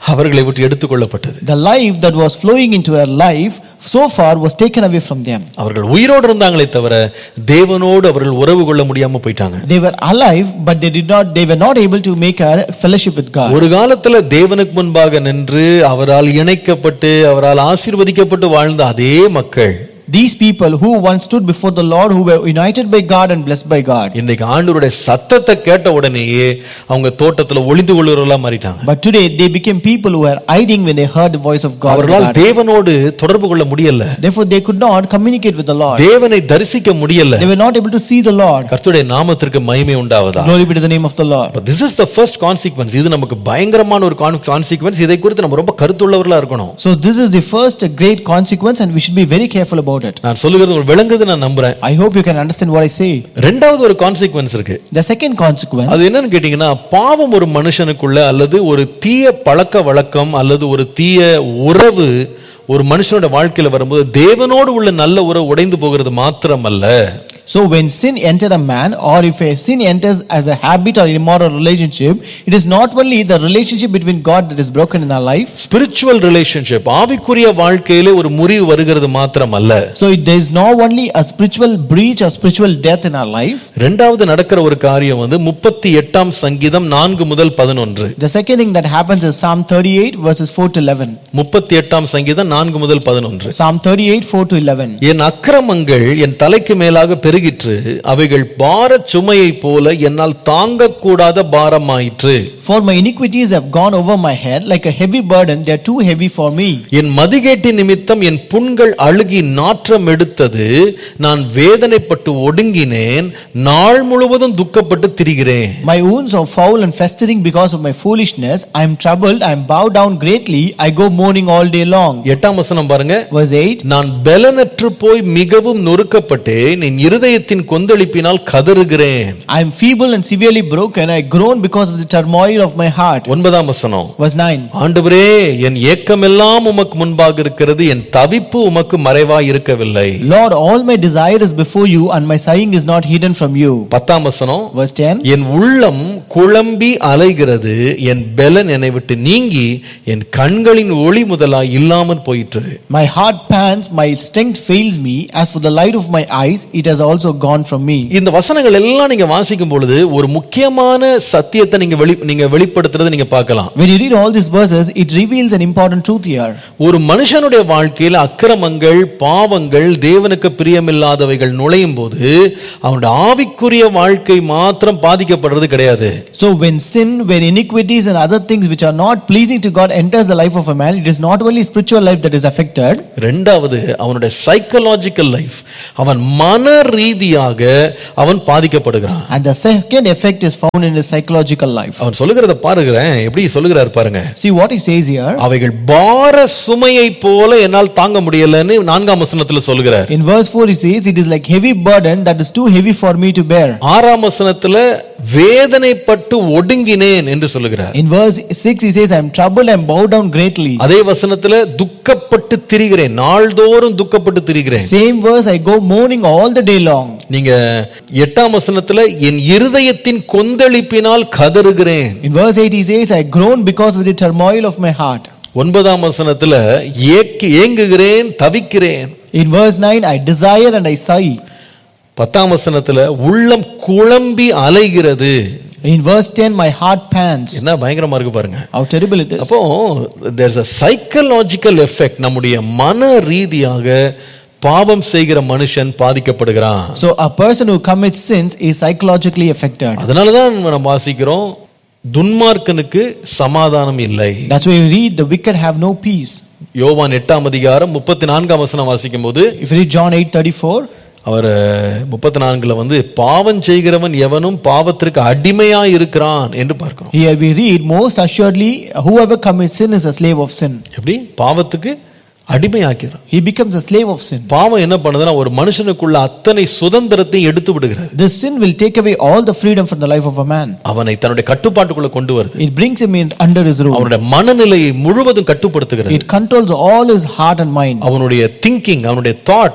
அவர்களை விட்டு எடுத்துக்கொள்ளப்பட்டது The life that was flowing into her life so far was taken away from them. அவர்கள் உயிரோடு இருந்தாங்களே தவிர தேவனோடு அவர்கள் உறவு கொள்ள முடியாம போயிட்டாங்க They were alive, but they did not. They were not able to make a fellowship with God. ஒரு காலத்துல தேவனுக்கு முன்பாக நின்று அவரால் இணைக்கப்பட்டு அவரால் ஆசீர்வதிக்கப்பட்டு வாழ்ந்த அதே மக்கள் These people who once stood before the Lord, who were united by God and blessed by God. இன்னைக்கு ஆண்டவருடைய சத்தத்தை கேட்ட உடனேயே அவங்க தோட்டத்துல ஒளிந்து கொள்ளுறவர்களா மாறிட்டாங்க But today they became people who were hiding when they heard the voice of God. in the அவர்களால் garden. தேவனோடு தொடர்பு கொள்ள முடியல Therefore, they could not communicate with the Lord. தேவனை தரிசிக்க முடியல They were not able to see the Lord. கர்த்தருடைய நாமத்திற்கு மகிமை உண்டாவதா Glory be to the name of the Lord. This is the first consequence இது நமக்கு பயங்கரமான ஒரு கான்சிக்வன்ஸ் இதை குறித்து நம்ம ரொம்ப கருத்துள்ளவர்களா இருக்கணும் So, this is the first great consequence, and we should be very careful about it. நான் சொல்லுகிறது உங்களுக்கு விளங்குது நான் நம்புறேன் I hope you can understand what I say. ரெண்டாவது ஒரு கான்சிக்வன்ஸ் இருக்கு The second consequence அது என்னன்னு கேட்டீங்கன்னா பாவம் ஒரு மனுஷனுக்குள்ள அல்லது ஒரு தீய பழக்க வழக்கம் அல்லது ஒரு தீய உறவு ஒரு மனுஷனோட வாழ்க்கையில வரும்போது தேவனோடு உள்ள நல்ல உறவு உடைந்து போகிறது மாத்திரமல்ல So when sin enter a man, or if a sin enters as a habit or immoral relationship, it is not only the relationship between God that is broken in our life. Spiritual relationship ஆவிக்குரிய வாழ்க்கையிலே ஒரு முறிவு வருகிறது மாத்திரமல்ல So it, there is not only a spiritual breach or spiritual death in our life. ரெண்டாவது நடக்கிற ஒரு காரியம் வந்து முப்பத்தி எட்டாம் சங்கீதம் நான்கு முதல் பதினொன்று The second thing that happens is Psalm 38 verses 4 to 11. முப்பத்தி எட்டாம் சங்கீதம் நான்கு முதல் பதினொன்று Psalm 38 4 to 11. என் அக்கிரமங்கள் என் தலைக்கு மேலாக பெருகிற்று அவைகள் பாரச் சுமையைப் போல என்னால் தாங்கக்கூடாத பாரமாயிற்று For my iniquities have gone over my head like a heavy burden, they are too heavy for me. என் மதிகேட்டின் நிமித்தம் என் புண்கள் அழுகி நாற்றம் எடுத்தது நான் வேதனைப்பட்டு ஒடுங்கினேன் நாள் முழுவதும் துக்கப்பட்டு திரிகிறேன் My wounds are foul and festering because of my foolishness. I am troubled, I am bowed down greatly, I go mourning all day long. எட்டாம் வசனம் பாருங்க Verse 8 நான் பெலனற்று போய் மிகவும் நொறுக்கப்பட்டேன் என் இருதயத்தின் கொந்தளிப்பினால் கதறுகிறேன் I am feeble and severely broken. I groan because of the turmoil of my heart. ஒன்பதாம் வசனம் Verse 9. ஆண்டவரே என் ஏக்கமெல்லாம் உமக்கு முன்பாக இருக்கிறது என் தவிப்பு உமக்கு மறைவாய் இருக்கவில்லை Lord, all my desire is before you, and my sighing is not hidden from you. பத்தாம் வசனம் Verse 10. என் உள்ளம் குழம்பி அலைகிறது என் பெலன் என்னை விட்டு நீங்கி என் கண்களின் ஒளி முதலாய் இல்லாமற் போயிற்று My heart pants, my strength fails me. As for the light of my eyes, it has also gone from me. இந்த வசனங்கள் எல்லாம் நீங்க வாசிக்கும் பொழுது ஒரு முக்கியமான சத்தியத்தை நீங்க வெளி நீங்க வெளிப்படுத்துறதை நீங்க பார்க்கலாம் When you read all these verses, it reveals an important truth here. ஒரு மனுஷனுடைய வாழ்க்கையில் அக்கிரமங்கள் பாவங்கள் தேவனுக்கு பிரியமில்லாதவைகள் நுழையும் போது அவனுடைய ஆவிக்குரிய வாழ்க்கை மாத்திரம் பாதிக்கப்படுறது கிடையாது So when sin, when iniquities and other things which are not pleasing to God enters the life of a man, it is not only spiritual life that is affected, ரெண்டாவது அவனுடைய சைக்கலாஜிக்கல் லைஃப் அவன் மன ரீதியாக அவன் பாதிக்கப்படுகிறான் and the second effect is found in his psychological life. அவன் சொல்லுகிறத பாருகிறேன் எப்படி சொல்லுகிறார் பாருங்க See what he says here. அவைகள் பார சுமையை போல என்னால் தாங்க முடியலன்னு நான்காம் வசனத்துல சொல்லுகிறார் In verse 4, he says, It is like heavy burden that is too heavy for me to bear. ஆறாம் வசனத்துல வேதனைப்பட்டு ஒடுங்கினேன் என்று சொல்லுகிறார் In verse 6, he says, I am troubled and bowed down greatly. அதே வசனத்துல துக்கப்பட்டு திரிகிறேன் நாள்தோறும் துக்கப்பட்டு திரிகிறேன் Same verse, I go mourning all the day long. நீங்க எட்டாம் வசனத்துல என் இருதயத்தின் கொந்தளிப்பினால் கதறுகிறேன் In verse 8, he says, I groan because of the turmoil of my heart. ஒன்பதாம் வசனத்துல ஏக்கி ஏங்குகிறேன் தவிக்கிறேன் In verse 9, I desire and I sigh. பத்தாம் வசனத்துல உள்ளம் குழம்பி அலைகிறது In verse 10, my heart pants. என்ன பயங்கரமா இருக்கு பாருங்க How terrible it is. அப்போ there's a psychological effect நம்முடைய மன ரீதியாக பாவம் செய்கிற மனுஷன் பாதிக்கப்படுகிறான் So a person who commits sins is psychologically affected. அதனாலதான் நம்ம வாசிக்கிறோம் துன்மார்க்கனுக்கு சமாதானம் இல்லை That's why we read the wicked have no peace. யோவான் எட்டாம் அதிகாரம் முப்பத்தி நான்காம் வசனம் வாசிக்கும் போது If you read John 8 34, அவர் முப்பத்தி நான்குல வந்து பாவம் செய்கிறவன் எவனும் பாவத்திற்கு அடிமையா இருக்கிறான் என்று பார்க்கிறோம் here we read, Most assuredly, whoever commits sin is a slave of sin. எப்படி பாவத்துக்கு அடிமையாக்கிறான் He becomes a slave of sin. பாவம் என்ன பண்ணுதுன்னா ஒரு மனுஷனுக்குள்ள அத்தனை சுதந்திரத்தையும் எடுத்து விடுகிறது This sin will take away all the freedom from the life of a man. அவனை தன்னுடைய கட்டுப்பாட்டுக்குள்ள கொண்டு வருது It brings him in under his rule. அவனுடைய மனநிலையை முழுவதும் கட்டுப்படுத்துகிறது It controls all his heart and mind. அவனுடைய திங்கிங் அவனுடைய தாட்ஸ்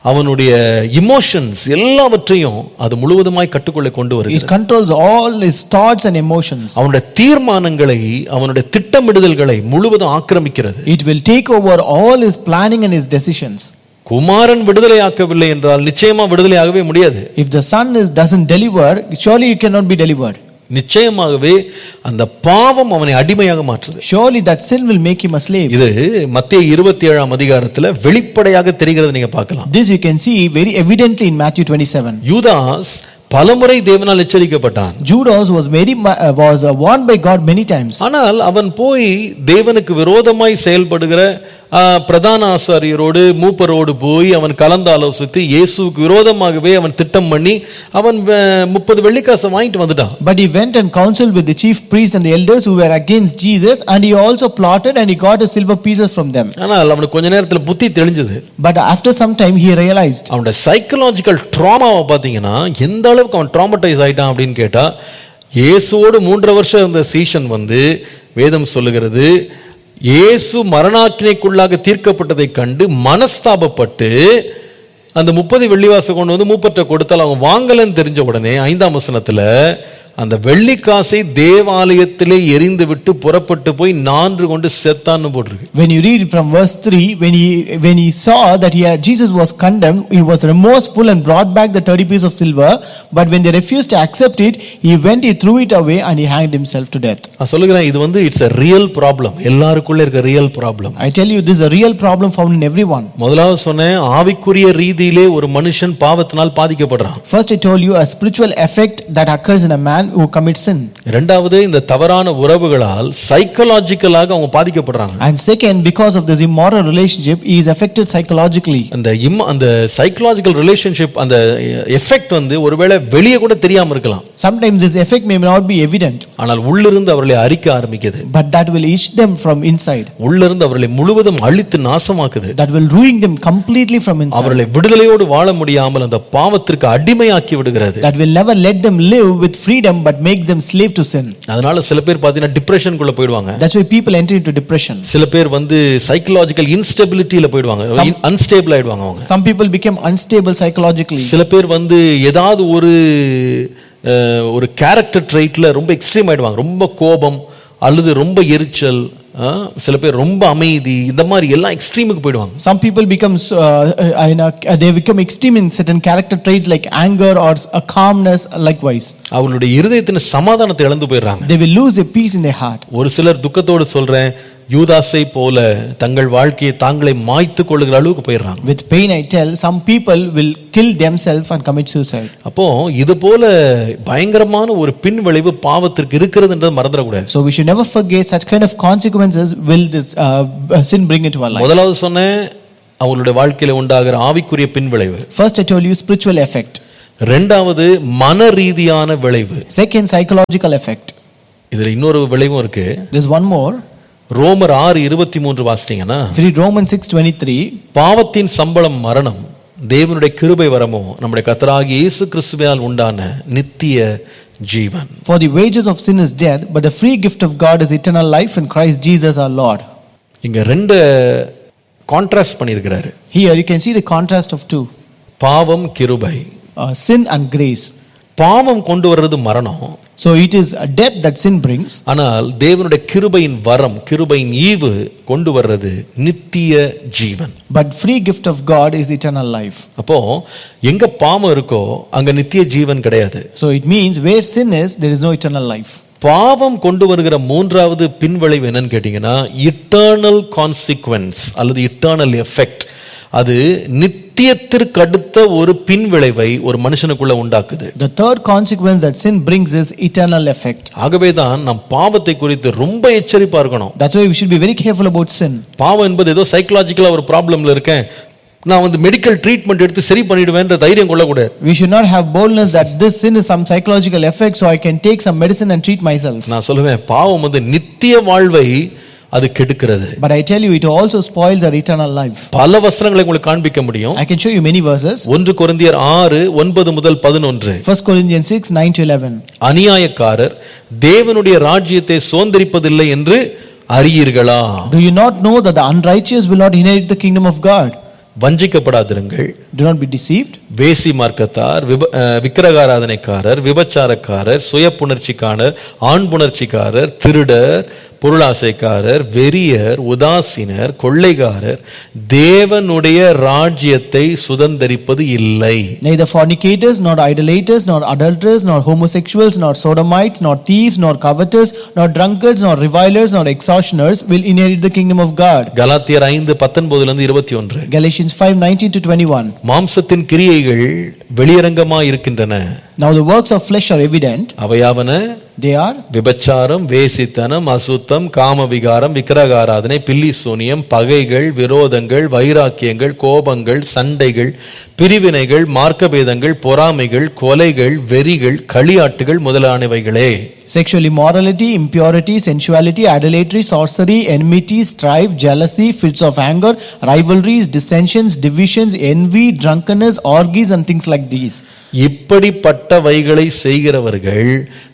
அவனுடைய இமோஷன்ஸ் எல்லாவற்றையும் அது முழுவதுமாய் கட்டுக்குள்ளே கொண்டு வருகிறது It controls all his thoughts and emotions. அவனுடைய தீர்மானங்களை அவனுடைய திட்டமிடுதல்களை முழுவதும் ஆக்கிரமிக்கிறது It will take over all his planning and his decisions. குமாரன் விடுதலையாக்கவில்லை என்றால் நிச்சயமா விடுதலையாகவே முடியாது If the son is, doesn't deliver, surely he cannot be delivered. நிச்சயமாகவே அந்த பாவம் அவனை அடிமையாக மாற்றுது Surely that sin will make him a slave. இது மத்திய இருபத்தி ஏழாம் அதிகாரத்துல வெளிப்படையாக தெரிகிறது நீங்க பார்க்கலாம் This you can see very evidently in Matthew 27. யூதாஸ் பலமுறை தேவனால் எச்சரிக்கப்பட்டான் Judas was very mu- uh, was uh, warned by God many times. ஆனால் அவன் போய் தேவனுக்கு விரோதமாய் செயல்படுகிற ஆ, பிரதான ஆசாரியரோடு மூப்பரோடு போய் அவன் கலந்து ஆலோசித்து இயேசுவுக்கு விரோதமாகவே அவன் திட்டம் பண்ணி அவன் அஹ், முப்பது வெள்ளிக்காசை வாங்கிட்டு வந்துட்டான் But he went and counseled with the chief priests and the elders who were against Jesus, and he also plotted and he got a silver pieces from them. ஆனால் அவனுக்கு கொஞ்ச நேரத்துல புத்தி தெளிஞ்சது But after some time, he realized அவனோட psychological ட்ராமாவை பார்த்தீங்கன்னா எந்த அளவுக்கு அவன் ட்ராமடைஸ் ஆயிட்டான் அப்படின்னு கேட்டா இயேசுவோடு மூன்றரை வருஷம் இருந்த சீஷன் வந்து வேதம் சொல்லுகிறது இயேசு மரணாக்கினைக்குள்ளாக தீர்க்கப்பட்டதை கண்டு மனஸ்தாபப்பட்டு அந்த முப்பது வெள்ளிவாசம் கொண்டு வந்து மூப்பற்ற கொடுத்தால் அவன் வாங்கலன்னு தெரிஞ்ச உடனே ஐந்தாம் வசனத்துல அந்த வெள்ளிக்காசை தேவாலயத்திலே எரிந்து விட்டு புறப்பட்டு போய் நான்கு கொண்டு செத்தான்னு போட்டிருக்கு when you read from verse 3, when he when he saw that he had, Jesus was condemned, he was remorseful and brought back the 30 pieces of silver. But when they refused to accept it, he went, he threw it away, and he hanged himself to death. நான் சொல்லுகிறேன் இது வந்து it's a real problem எல்லாருக்குள்ள இருக்க real problem I tell you, this is a real problem found in everyone. முதலாவது சொன்னேன் ஆவிக்குரிய ரீதியிலே ஒரு மனுஷன் பாவத்தினால் பாதிக்கப்படுறான் First, I told you a spiritual effect that occurs in a man who commits sin. இரண்டாவது இந்த தவறான உறவுகளால் சைக்கலாஜிக்கலாக அவங்க பாதிக்கப்படுறாங்க And second, because of this immoral relationship, he is affected psychologically. அந்த இம் அந்த சைக்கலாஜிக்கல் ரிலேஷன்ஷிப் அந்த எஃபெக்ட் வந்து ஒருவேளை வெளியே கூட தெரியாம இருக்கலாம் Sometimes this effect may not be evident, ஆனால் உள்ளிருந்து அவர்களை அரிக்க ஆரம்பிக்குது but that will eat them from inside. உள்ளிருந்து அவர்களை முழுவதும் அழித்து நாசமாக்குது That will ruin them completely from inside. அவர்களை விடுதலையோடு வாழ முடியாமல் அந்த பாவத்திற்கு அடிமையாக்கி விடுகிறது That will never let them live with freedom but make them slave to sin. அதனால சில பேர் பார்த்தீங்கன்னா டிப்ரெஷனுக்குள்ள போயிடுவாங்க That's why people enter into depression. சில பேர் வந்து சைக்கலாஜிக்கல் இன்ஸ்டெபிலிட்டியில போயிடுவாங்க அன்ஸ்டேபிள் ஆயிடுவாங்க அவங்க Some people become unstable psychologically. சில பேர் வந்து ஏதாவது ஒரு அஹ், ஒரு கேரக்டர் ட்ரைட்ல ரொம்ப எக்ஸ்ட்ரீம் ஆயிடுவாங்க ரொம்ப கோபம் அல்லது ரொம்ப எரிச்சல் அஹ், சில பேர் ரொம்ப அமைதி இந்த மாதிரி எல்லாம் எக்ஸ்ட்ரீமுக்கு போயிடுவாங்க Some people become uh, uh, in a, they become extreme in certain character traits like anger or a calmness. Likewise, அவர்களுடைய இருதயத்தின் சமாதானத்தை இழந்து போயிடுறாங்க they will lose their peace in their heart. ஒரு சிலர் துக்கத்தோடு சொல்றேன் யூதாசை போல தங்கள் வாழ்க்கையை தாங்களே மாய்த்து கொள்ளுகிற அளவுக்கு போயிடுறாங்க With pain, I tell some people will kill themselves and commit suicide. அப்போ இது போல பயங்கரமான ஒரு பின் விளைவு பாவத்திற்கு இருக்கிறதுன்றதை மறந்துடக்கூடாது So we should never forget such kind of consequences will this uh, sin bring into our life. முதலாவது சொன்னேன் அவங்களுடைய வாழ்க்கையில உண்டாகிற ஆவிக்குரிய பின் விளைவு First, I told you spiritual effect. ரெண்டாவது மன ரீதியான விளைவு Second, psychological effect. இதுல இன்னொரு விளைவும் இருக்கு There's one more. ரோமர் ஆறு இருபத்தி மூன்று வாசித்தீங்கன்னா If you read Romans 6:23, பாவத்தின் சம்பளம் மரணம் தேவனுடைய கிருபை வரமோ நம்முடைய கத்தராகிய இயேசு கிறிஸ்துவால் உண்டான நித்திய ஜீவன் For the wages of sin is death, but the free gift of God is eternal life in Christ Jesus our Lord. இங்க ரெண்டு கான்ட்ராஸ்ட் பண்ணியிருக்கிறாரு Here you can see the contrast of two பாவம் கிருபை uh, sin and grace. பாவம் கொண்டு வர்றது மரணம் So it is a death that sin brings, ஆனால் தேவனுடைய கிருபையின் வரம் கிருபையின் ஈவு கொண்டு வர்றது நித்திய ஜீவன் but free gift of God is eternal life. அப்போ எங்க பாவம் இருக்கோ அங்க நித்திய ஜீவன் கிடையாது So it means where sin is, there is no eternal life. பாவம் கொண்டு வருகிற மூன்றாவது பின்விளைவு என்னன்னு கேட்டீங்கன்னா இட்டர்னல் கான்சிக்வன்ஸ் அல்லது இட்டர்னல் எஃபெக்ட் அது நித்தியத்திற்கு அடுத்த ஒரு பின்விளைவை ஒரு மனுஷனுக்குள்ள உண்டாக்குது The third consequence that sin brings is eternal effect. ஆகவே தான் நம் பாவத்தை குறித்து ரொம்ப எச்சரிப்பா இருக்கணும் That's why we should be very careful about sin. பாவம் என்பது ஏதோ சைக்கலாஜிக்கலா ஒரு ப்ராப்ளம்ல இருக்கேன் நான் வந்து மெடிக்கல் ட்ரீட்மெண்ட் எடுத்து சரி பண்ணிடுவேன்ற தைரியம் கொள்ளக்கூடாது We should not have boldness that this sin is some psychological effect, so I can take some medicine and treat myself. நான் சொல்லுவேன் பாவம் வந்து நித்திய வாழ்வை அது கெடுக்கிறது But I tell you, it also spoils our eternal life. பல வசனங்களை உங்களுக்கு காண்பிக்க முடியும் I can show you many verses. ஒன்று கொரிந்தியர் ஆறு ஒன்பது முதல் பதினொன்று 1 Corinthians 6 9 to 11. அநியாயக்காரர் தேவனுடைய ராஜ்யத்தை சுதந்திரிப்பதில்லை என்று அறியீர்களா Do you not know that the unrighteous will not inherit the kingdom of God? வஞ்சிக்கப்படாதிருங்கள் Do not be deceived. வேசி மார்க்கத்தார் விப அஹ், விக்கிரகாராதனைக்காரர் விபச்சாரக்காரர் சுய புணர்ச்சிக்காரர் ஆண் புணர்ச்சிக்காரர் திருடர் பொருளாசைக்காரர் வெறியர் உதாசீனர் கொள்ளைக்காரர் தேவனுடைய ராஜ்யத்தை சுதந்தரிப்பது இல்லை Neither fornicators, nor idolaters, nor adulterers, nor homosexuals, nor sodomites, nor thieves, nor covetous, nor drunkards, nor revilers, nor extortioners will inherit the kingdom of God. கலாத்தியர் ஐந்து பத்தொன்பதுல இருந்து இருபத்தி ஒன்று Galatians 5 19 to 21. மாம்சத்தின் கிரியைகள் வெளியரங்கமாய் இருக்கின்றன Now the works of flesh are evident. அவையாவன They are விபச்சாரம் வேசித்தனம் அசுத்தம் காமவிகாரம் விக்கிரகாராதனை பில்லி சூனியம் பகைகள் விரோதங்கள் வைராக்கியங்கள் கோபங்கள் சண்டைகள் பிரிவினைகள் மார்க்கபேதங்கள் பொறாமைகள் கொலைகள் வெறிகள் களியாட்டுகள் முதலானவைகளே sexual immorality, impurity, sensuality, idolatry, sorcery, enmity, strife, jealousy, fits of anger, rivalries, dissensions, divisions, envy, drunkenness, orgies, and things like these. இப்படிப்பட்டவைகளை செய்கிறவர்கள்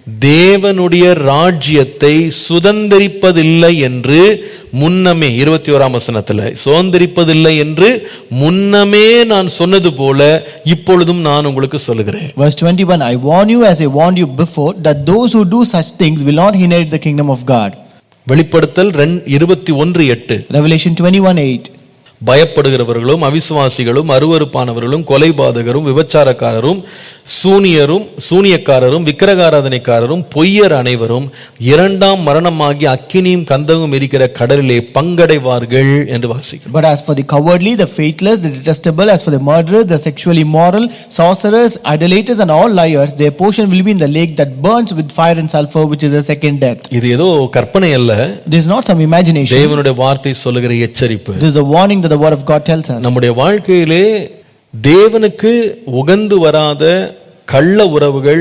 தேவனுடைய ராஜ்யத்தை சுதந்தரிப்பதில்லை என்று முன்னமே இருபத்தி ஓராம் வசனத்துல சுதந்திரிப்பதில்லை என்று முன்னமே நான் சொன்னது போல இப்பொழுதும் நான் உங்களுக்கு சொல்லுகிறேன் Verse 21 I warn you, as I warned you before, that those who do such things will not inherit the kingdom of God. வெளிப்படுத்தல் ரெண் இருபத்தி ஒன்று எட்டு Revelation 21 8. பயப்படுகிறவர்களும் அவிசுவாசிகளும் அருவருப்பானவர்களும் கொலைபாதகரும் விபச்சாரக்காரரும் சூனியரும் சூனியக்காரரும் விக்கிரகாராதனைக்காரரும் பொய்யர் அனைவரும் இரண்டாம் மரணமாகி அக்கினியும் கந்தகும் இருக்கிற கடலிலே பங்கடைவார்கள் என்று வாசிக்கிறோம் But as for the cowardly, the faithless, the detestable, as for the murderers, the sexually immoral, sorcerers, idolaters, and all liars, their portion will be in the lake that burns with fire and sulfur, which is the second death. இது ஏதோ கற்பனை அல்ல This is not some imagination. தேவனுடைய வார்த்தை சொல்லுகிற எச்சரிப்பு This is a warning that the word of God tells us. நம்முடைய வாழ்க்கையிலே தேவனுக்கு உகந்து வராத கள்ள உறவுகள்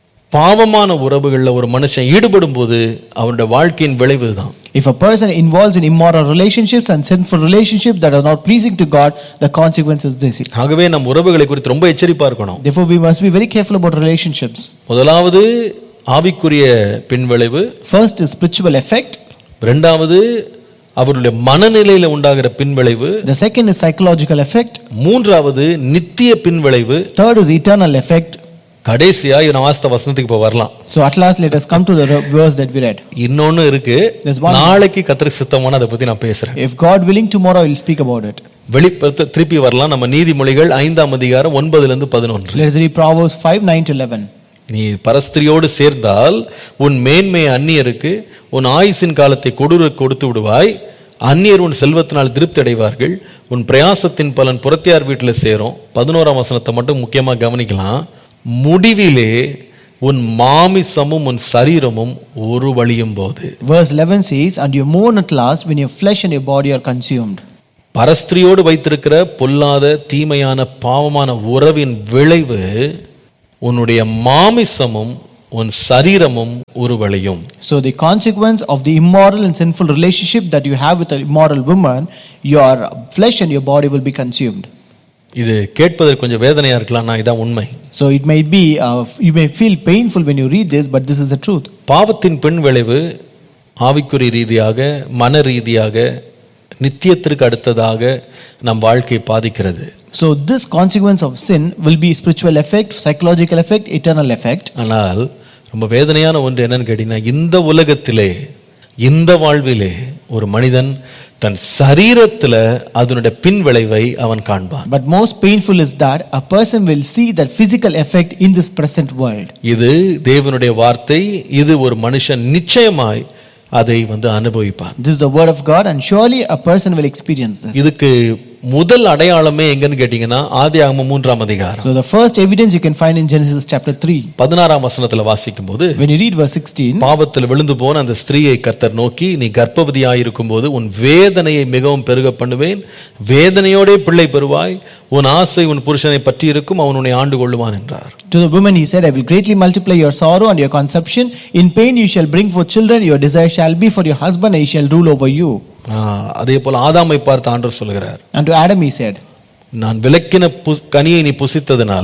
பாவமான உறவுகளில் ஒரு மனுஷன் ஈடுபடும் போது அவனுடைய வாழ்க்கையின் விளைவு தான் If a person involves in immoral relationships and sinful relationships that are not pleasing to God, the consequence is this. ஆகவே நம் உறவுகளை குறித்து ரொம்ப எச்சரிப்பா இருக்கணும் Therefore, we must be very careful about relationships. முதலாவது ஆவிக்குரிய பின்விளைவு First is spiritual effect. இரண்டாவது அவருடைய மனநிலையில உண்டாகிற பின்விளைவு The second is psychological effect. மூன்றாவது நித்திய பின்விளைவு Third is eternal effect. கடைசியா நான் வாஸ்த வசனத்துக்கு இப்ப வரலாம் So at last, let us come to the verse that we read. இன்னொன்னு இருக்கு There's one- நாளைக்கு கத்திரி சித்தமான அதை பத்தி நான் பேசுறேன் If God willing, tomorrow I will speak about it. வெளிப்படுத்த திருப்பி வரலாம் நம்ம நீதிமொழிகள் ஐந்தாம் அதிகாரம் ஒன்பதுல இருந்து பதினொன்று Let us read Proverbs 5 9 to 11. நீ பரஸ்திரியோடு சேர்ந்தால் உன் மேன்மை அந்நியருக்கு உன் ஆயுசின் காலத்தை கொடூர கொடுத்து விடுவாய் அந்நியர் உன் செல்வத்தினால் திருப்தி அடைவார்கள் உன் பிரயாசத்தின் பலன் புறத்தியார் வீட்டில் சேரும் பதினோராம் வசனத்தை மட்டும் முக்கியமாக கவனிக்கலாம் முடிவிலே உன் மாமிசமும் உன் சரீரமும் ஒரு வழியும் போது Verse 11 says, And you mourn at last when your flesh and your body are consumed. பரஸ்திரியோடு வைத்திருக்கிற பொல்லாத தீமையான பாவமான உறவின் விளைவு உன்னுடைய மாமிசமும் உன் சரீரமும் உருவளையும் So, the consequence of the immoral and sinful relationship that you have with an immoral woman, your flesh and your body will be consumed. இது கேட்பதற்கு கொஞ்சம் வேதனையா இருக்கலாம் நான் இதான் உண்மை So, it may be, uh, you may feel painful when you read this, but this is the truth. பாவத்தின் பின் விளைவு ஆவிக்குறி ரீதியாக மன ரீதியாக நித்தியத்திற்கு அடுத்ததாக நம் வாழ்க்கையை பாதிக்கிறது So, this consequence of sin will be spiritual effect, psychological effect, eternal effect. ஆனால் ரொம்ப வேதனையான ஒன்று என்னன்னு கேட்டீங்கன்னா இந்த உலகத்திலே இந்த வாழ்விலே ஒரு மனிதன் தன் சரீரத்துல அதனுடைய பின் விளைவை அவன் காண்பான் But most painful is that a person will see that physical effect in this present world. இது தேவனுடைய வார்த்தை இது ஒரு மனுஷன் நிச்சயமாய் அதை வந்து அனுபவிப்பான் This is the word of God, and surely a person will experience this. இதுக்கு முதல் அடையாளமே எங்கன்னு கேட்டீங்கன்னா ஆதி ஆகம மூன்றாம் அதிகாரம் So, the first evidence you can find in Genesis chapter 3. பதினாறாம் வசனத்துல வாசிக்கும் போது When you read verse 16, பாவத்தில் விழுந்து போன அந்த ஸ்திரீயை கர்த்தர் நோக்கி நீ கர்ப்பவதியாயிருக்கும் போது உன் வேதனையை மிகவும் பெருக பண்ணுவேன் வேதனையோடே பிள்ளை பெறுவாய் உன் ஆசை உன் புருஷனை பற்றி இருக்கும் அவன் உன்னை ஆண்டு கொள்ளுவான் என்றார் to the woman he said, I will greatly multiply your sorrow and your conception. In pain you shall bring forth children, your desire shall be for your husband, and he shall rule over you. ஆ, அதே போல ஆதாமை பார்த்து ஆண்டவர் சொல்கிறார் And to Adam he said, நான் விலக்கின பு- கனியை நீ புசித்ததுனால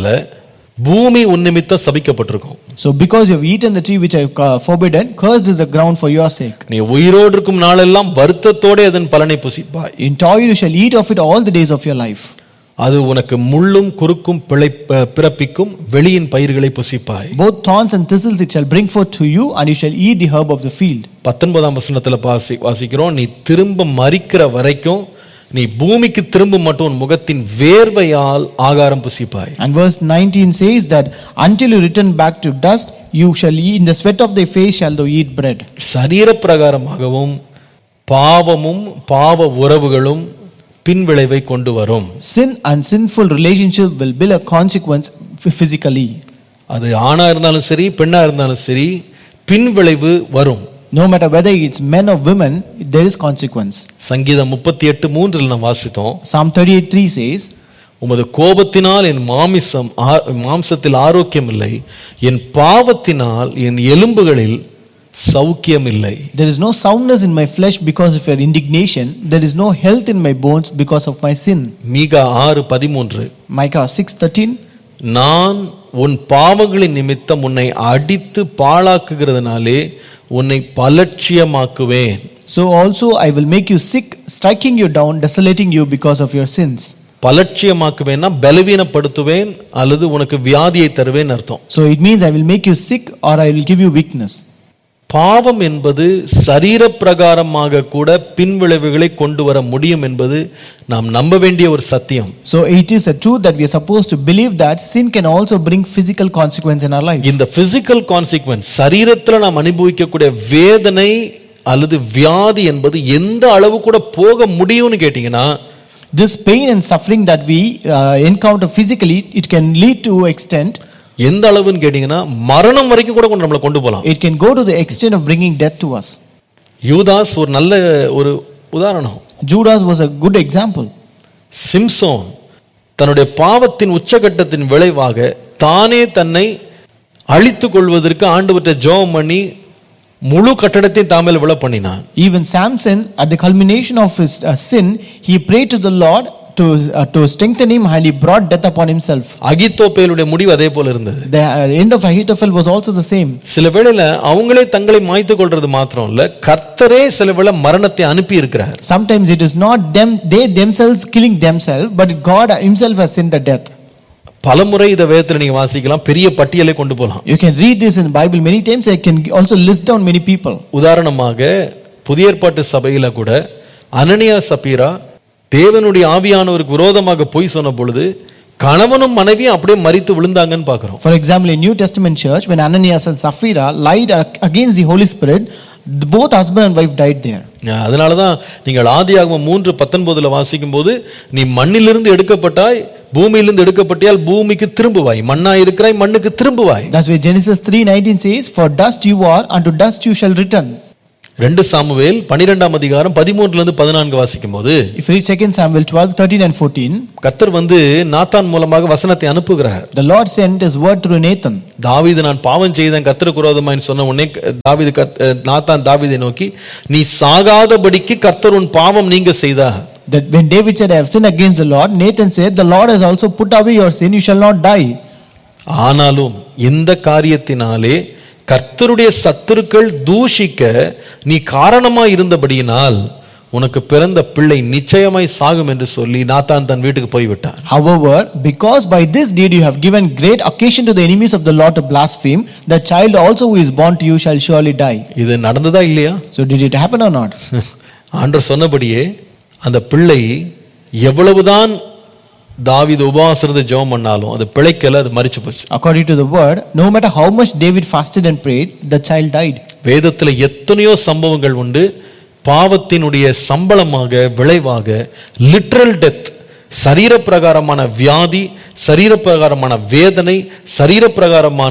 பூமி உன் நிமித்தம் சபிக்கப்பட்டிருக்கும் So, because you have eaten the tree which I have uh, forbidden, cursed is the ground for your sake. நீ உயிரோடு இருக்கும் நாளெல்லாம் வருத்தத்தோടെ அதன் பலனை புசிப்பாய் In toil you shall eat of it all the days of your life. அது உனக்கு முள்ளும் குறுக்கும் பிழை பிறப்பிக்கும் வெளியின் பயிர்களை புசிப்பாய் Both thorns and thistles it shall bring forth to you, and you shall eat the herb of the field. பத்தொன்பதாம் வசனத்துல வாசி வாசிக்கிறோம் நீ திரும்ப மறிக்கிற வரைக்கும் நீ பூமிக்கு திரும்ப மட்டும் உன் முகத்தின் வேர்வையால் ஆகாரம் புசிப்பாய் And verse 19 says that until you return back to dust, you shall eat, in the sweat of thy face shall thou eat bread. சரீர பிரகாரமாகவும் பாவமும் பாவ உறவுகளும் பின்விளைவை கொண்டு வரும் Sin and sinful relationship will be a consequence physically. அது ஆணா இருந்தாலும் சரி பெண்ணா இருந்தாலும் சரி பின்விளைவு வரும் No matter whether it's men or women, there is consequence. சங்கீதம் முப்பத்தி எட்டு மூன்றில் நாம் வாசித்தோம் Psalm 38 3 says, உமது கோபத்தினால் என் மாமிசம் ஆ- மாம்சத்தில் ஆரோக்கியம் இல்லை என் பாவத்தினால் என் எலும்புகளில் சௌக்கியம் இல்லை There is no soundness in my flesh because of your indignation, there is no health in my bones because of my sin. மீகா ஆறு பதிமூன்று Micah 6:13 நான் உன் பாவங்களின் நிமித்தம் உன்னை அடித்து பாழாக்குகிறதுனாலே உன்னை பலட்சியமாக்குவேன் So also I will make you sick, striking you down, desolating you because of your sins. பலட்சியமாக்குவேன்னா பலவீனப்படுத்துவேன் அல்லது உனக்கு வியாதியை தருவேன் அர்த்தம் So it means I will make you sick or I will give you weakness. பாவம் என்பது சரீர பிரகாரமாக கூட பின்விளைவுகளை கொண்டு வர முடியும் என்பது நாம் நம்ப வேண்டிய ஒரு சத்தியம் So it is a truth that we are supposed to believe that sin can also bring physical consequence in our life. இந்த பிசிக்கல் கான்சிக்வன்ஸ் சரீரத்துல நாம் அனுபவிக்கக்கூடிய வேதனை அல்லது வியாதி என்பது எந்த அளவு கூட போக முடியும்னு கேட்டீங்கன்னா This pain and suffering that we uh, encounter physically, it can lead to extent, எந்த அளவுன்னு கேட்டீங்கன்னா மரணம் வரைக்கும் கூட கொண்டு நம்மளை கொண்டு போகலாம் it can go to the extent of bringing death to us. யூதாஸ் ஒரு நல்ல ஒரு உதாரணம் Judas was a good example. Samson தன்னுடைய பாவத்தின் உச்சகட்டத்தின் விளைவாக தானே தன்னை அழித்துக் கொள்வதற்கு ஆண்டவற்றை ஜெபம் பண்ணி முழு கட்டடத்தையும் தாமேல் விழ பண்ணினான் Even Samson, at the culmination of his uh, sin, he prayed to the Lord to, uh, to strengthen him and he brought death upon himself. அகித்தோப்பேலுடைய முடிவு அதே போல இருந்தது The uh, end of Ahithophel was also the same. சில வேளையில அவங்களே தங்களை மாய்த்து கொள்றது மாத்திரம் இல்ல கர்த்தரே சில வேளை மரணத்தை அனுப்பி இருக்கிறார் Sometimes it is not them, they themselves killing themselves, but God himself has sent the death. பலமுறை இதை வேதத்துல நீங்க வாசிக்கலாம் பெரிய பட்டியலை கொண்டு போகலாம் You can read this in the Bible many times. I can also list down many people. உதாரணமாக புதிய ஏற்பாட்டு சபையில கூட அனனியா சப்பீரா தேவனுடைய ஆவியானவருக்கு விரோதமாக பொய் சொன்ன பொழுது கணவனும் மனைவியும் அப்படியே மறித்து விழுந்தாங்கன்னு பார்க்கிறோம் For example, in New Testament church, when Ananias and Sapphira lied ag- against the Holy Spirit, the- both husband and wife died there. அதனாலதான் நீங்கள் ஆதியாகமம் மூன்று பத்தொன்பதுல வாசிக்கும் போது நீ மண்ணிலிருந்து எடுக்கப்பட்டாய் பூமியிலிருந்து எடுக்கப்பட்டால் பூமிக்கு திரும்புவாய் மண்ணா இருக்கிறாய் மண்ணுக்கு திரும்புவாய் That's why Genesis 3:19 says, "For dust you are, unto dust you shall return." ரெண்டு சாமுவேல் பனிரெண்டாம் அதிகாரம் பதிமூன்றுல இருந்து பதினான்கு வாசிக்கும் போது If you read 2 Samuel 12, 13 and 14, கர்த்தர் வந்து நாத்தான் மூலமாக வசனத்தை அனுப்புகிறார் the Lord sent his word through Nathan. தாவீது நான் பாவம் செய்தேன் கர்த்தருக்கு விரோதமாய் சொன்ன உடனே தாவீது கர்த்த- நாத்தான் தாவீதை நோக்கி நீ சாகாதபடிக்கு கர்த்தர் உன் பாவம் நீங்க செய்தா That when David said, I have sinned against the Lord, Nathan said, The Lord has also put away your sin, you shall not die. ஆனாலும் இந்த காரியத்தினாலே கர்த்தருடைய சத்துருக்கள் தூஷிக்க நீ காரணமாய் இருந்தபடியினால் உனக்கு பிறந்த பிள்ளை நிச்சயமாய் சாகும் என்று சொல்லி நாத்தான் தன் வீட்டுக்கு போய்விட்டான் However, because by this deed you have given great occasion to the enemies of the Lord to blaspheme, the child also who is born to you shall surely die. இது நடந்ததா இல்லையா So, did it happen or not? ஆண்டவர் சொன்னபடியே அந்த பிள்ளை எவ்வளவுதான் தாவீது உபவாசம் இருந்து ஜெபம் பண்ணாலும் அது பிழைக்கல அது மரிச்சு போச்சு According to the word, no matter how much David fasted and prayed, the child died. வேதத்துல எத்தனையோ சம்பவங்கள் உண்டு பாவத்தினுடைய சம்பளமாக விளைவாக லிட்ரல் டெத் சரீரப்பிரகாரமான வியாதி சரீரப்பிரகாரமான வேதனை சரீரப்பிரகாரமான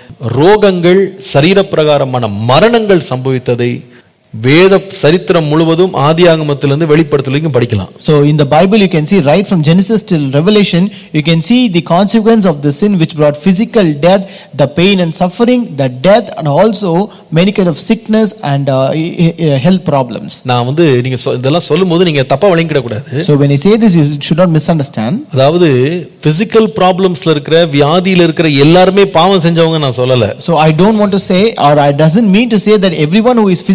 ரோகங்கள் சரீரப்பிரகாரமான மரணங்கள் சம்பவித்ததை வேத சரித்திரம் முழுவதும் ஆதியாகமத்திலிருந்து வெளிப்படுத்தலையும் படிக்கலாம் So, in the Bible, you can see right from Genesis till Revelation, you can see the consequence of the sin which brought physical death, the pain and suffering, the death, and also many kind of sickness and uh, i- i- health problems. நான் வந்து நீங்க சொ- இதெல்லாம் சொல்லும்போது நீங்க தப்பா வழங்கிட கூடாது So, when I say this, you should not misunderstand. அதாவது பிசிக்கல் ப்ராப்ளம்ஸ்ல இருக்கிற வியாதியில இருக்கிற எல்லாருமே பாவம் செஞ்சவங்க நான் சொல்லல So, I don't want to say, or I doesn't mean to say that everyone who is physically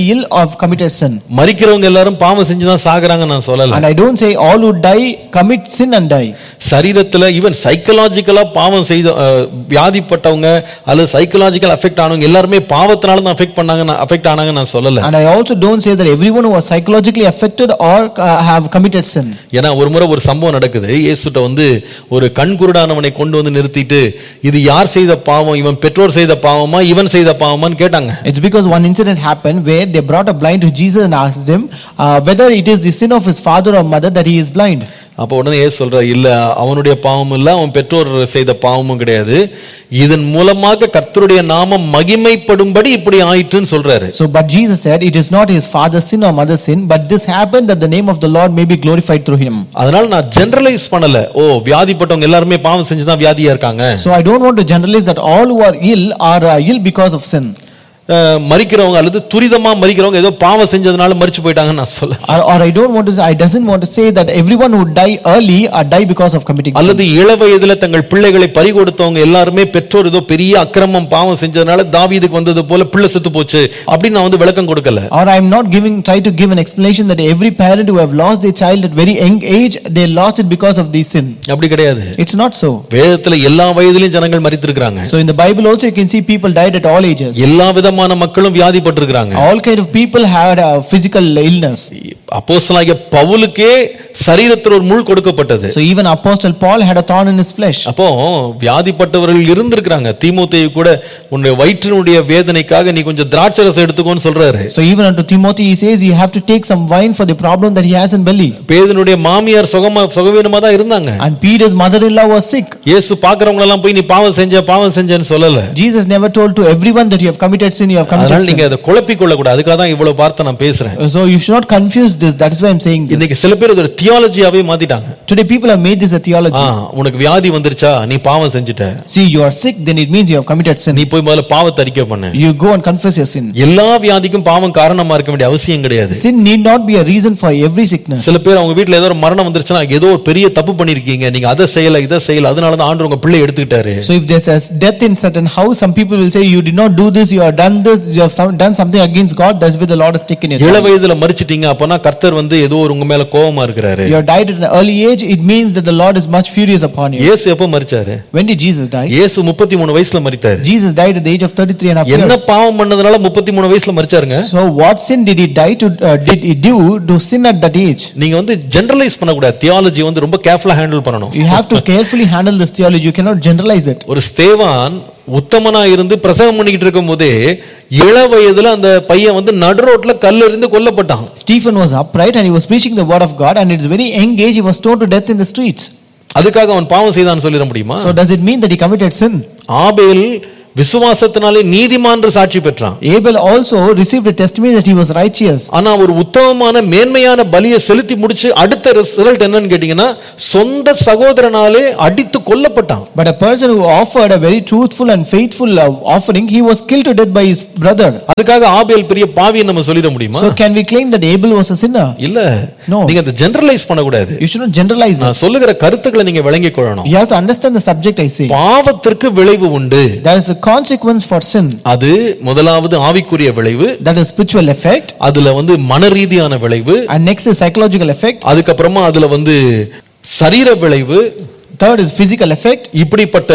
ill or have committed sin. மறிக்கிறவங்க எல்லாரும் பாவம் செஞ்சுதான் சாகுறாங்க நான் சொல்லல And I don't say all who die commit sin and die. சரீரத்துல even சைக்கலாஜிக்கலா பாவம் செய்த அஹ், வியாதிப்பட்டவங்க அல்லது சைக்கலாஜிக்கல் அஃபெக்ட் ஆனவங்க எல்லாருமே பாவத்தினால தான் அஃபெக்ட் பண்ணாங்க அஃபெக்ட் ஆனாங்க நான் சொல்லல And I also don't say that everyone who was psychologically affected or uh, have committed sin. ஏன்னா ஒரு முறை ஒரு சம்பவம் நடக்குது இயேசுட்ட வந்து ஒரு கண்குருடானவனை கொண்டு வந்து நிறுத்திட்டு இது யார் செய்த பாவம் இவன் பெற்றோர் செய்த பாவமா இவன் செய்த பாவமான்னு கேட்டாங்க It's because one incident happened where they brought a blind to Jesus and asked him uh, whether it is the sin of his father or mother that he is blind. அப்போ உடனே ஏசு சொல்ற இல்ல அவனுடைய பாவமும் இல்ல அவன் பெற்றோர் செய்த பாவமும் கிடையாது இதன் மூலமாக கர்த்தருடைய நாமம் மகிமைப்படும்படி இப்படி ஆயிற்றுன்னு சொல்றாரு So, but Jesus said, It is not his father's sin or mother's sin, but this happened that the name of the Lord may be glorified through him. அதனால நான் ஜெனரலைஸ் பண்ணல ஓ வியாதிப்பட்டவங்க எல்லாருமே பாவம் செஞ்சுதான் வியாதியா இருக்காங்க So, I don't want to generalize that all who are ill are uh, ill because of sin. அஹ், மறிக்கிறவங்க அல்லது துரிதமா மறிக்கிறவங்க ஏதோ பாவம் செஞ்சதுனால மறிச்சு போயிட்டாங்கன்னு நான் சொல்ல Or, or I don't want to say, I doesn't want to say that everyone who die early or die because of committing sin. அல்லது இள வயதுல தங்கள் பிள்ளைகளை பறி கொடுத்தவங்க எல்லாருமே பெற்றோர் ஏதோ பெரிய அக்கிரமம் பாவம் செஞ்சதுனால தாவீதுக்கு வந்தது போல பிள்ளை செத்து போச்சு அப்படின்னு நான் வந்து விளக்கம் கொடுக்கல Or I am not giving, try to give an explanation that every parent who have lost their child at very young age, they lost it because of this sin. அப்படி கிடையாது It's not so. வேதத்துல எல்லா வயதிலையும் ஜனங்கள் மறித்திருக்கிறாங்க So in the Bible also you can see people died at all ages. எல்லா விதமான மக்களும் வியாதிப்பட்டிருக்கிறாங்க All kind of people had a physical illness. அப்போஸ்தலனாகிய பவுலுக்கே சரீரத்தில் ஒரு முள் கொடுக்கப்பட்டது So even Apostle Paul had a thorn in his flesh. அப்போ வியாதிப்பட்டவர்கள் இருந்திருக்கிறாங்க தீமோத்தேயு கூட உன்னுடைய வயிற்றினுடைய வேதனைக்காக நீ கொஞ்சம் திராட்சரசம் எடுத்துக்கோன்னு சொல்றாரு So even unto Timothy he says you have to take some wine for the problem that he has in belly. பேதனுடைய மாமியார் சுகமா சுகவீனமா தான் இருந்தாங்க And Peter's mother-in-law was sick. இயேசு பாக்குறவங்க எல்லாம் போய் நீ பாவம் செஞ்ச பாவம் செஞ்சேன்னு சொல்லல Jesus never told to everyone that you have committed sin, you have committed அதனால sin. நீங்க அதை குழப்பிக் கொள்ள கூடாது அதுக்காக தான் இவ்வளவு வார்த்தை நான் பேசுறேன் So you should not confuse this. That is why I'm saying this. இன்னைக்கு சில பேர் இது ஒரு தியாலஜியாவே மாத்திட்டாங்க Today people have made this a theology. ஆ, உனக்கு வியாதி வந்துருச்சா நீ பாவம் செஞ்சுட்ட See, you are sick, then it means you have committed sin. நீ போய் முதல்ல பாவத்தை அறிக்கை பண்ணு You go and confess your sin. எல்லா வியாதிக்கும் பாவம் காரணமா இருக்க வேண்டிய அவசியம் கிடையாது Sin need not be a reason for every sickness. சில பேர் அவங்க வீட்ல ஏதோ ஒரு மரணம் வந்துருச்சுன்னா ஏதோ ஒரு பெரிய தப்பு பண்ணிருக்கீங்க நீங்க அதை செய்யல இதை செய்யல அதனால தான் ஆண்டு உங்க பிள்ளை எடுத்துக்கிட்டாரு So if there's a death in certain house, some people will say you did not do this, you have done this, you have some, done something against God. That's where the Lord has taken your இள child. வயதுல மறிச்சிட்டீங்க அப்பனா கர்த்தர் வந்து ஏதோ ஒரு உங்க மேல கோவமா இருக்கிறாரு You have died at an early age. It means that the Lord is much furious upon you. இயேசு எப்ப மறிச்சாரு When did Jesus die? இயேசு முப்பத்தி மூணு வயசுல மறித்தாரு Jesus died at the age of 33 and a half என்ன years. பாவம் பண்ணதுனால முப்பத்தி மூணு வயசுல மறிச்சாருங்க So what sin did he die to? Uh, did he do to sin at that age? நீங்க வந்து ஜெனரலைஸ் பண்ணக்கூடாது தியாலஜி வந்து ரொம்ப கேர்ஃபுல்லா ஹேண்டில் பண்ணணும் You have to carefully handle this theology. You cannot generalize it. ஒரு ஸ்தேவான் உத்தமனா இருந்து பிரசவம் பண்ணிக்கிட்டு இருக்கும் போதே இள வயதுல அந்த பையன் வந்து நடு ரோட்ல கல்லெறிந்து கொல்லப்பட்டான் Stephen was upright and he was preaching the word of God, and it's very young age he was stoned to death in the streets. அதுக்காக அவன் பாவம் செய்தான்னு சொல்லிட முடியுமா So does it mean that he committed sin? ஆபேல் விசுவாசத்தினாலே நீதிமான் என்று சாட்சி பெற்றான் Abel also received a testimony that he was righteous. ஆனா ஒரு உத்தமமான மேன்மையான பலியை செலுத்தி முடிச்சு அடுத்த ரிசல்ட் என்னன்னு கேட்டீங்கன்னா சொந்த சகோதரனாலே அடித்து கொல்லப்பட்டான் But a person who offered a very truthful and faithful uh, offering, he was killed to death by his brother. அதுக்காக ஆபேல் பெரிய பாவின்னு நம்ம சொல்லிட முடியுமா So can we claim that Abel was a sinner? இல்ல No. நீங்க அதை ஜெனரலைஸ் பண்ணக்கூடாது You should not generalize it. நான் சொல்லுகிற கருத்துக்களை நீங்க விளங்கிக் கொள்ளணும் You have to understand the subject I say. பாவத்திற்கு விளைவு உண்டு There is a consequence for sin. அது முதலாவது ஆவிக்குரிய விளைவு That is spiritual effect. அதுல வந்து மனரீதியான விளைவு And next is psychological effect. அதுக்கப்புறமா அதுல வந்து சரீர விளைவு Third is physical effect. இப்படிப்பட்ட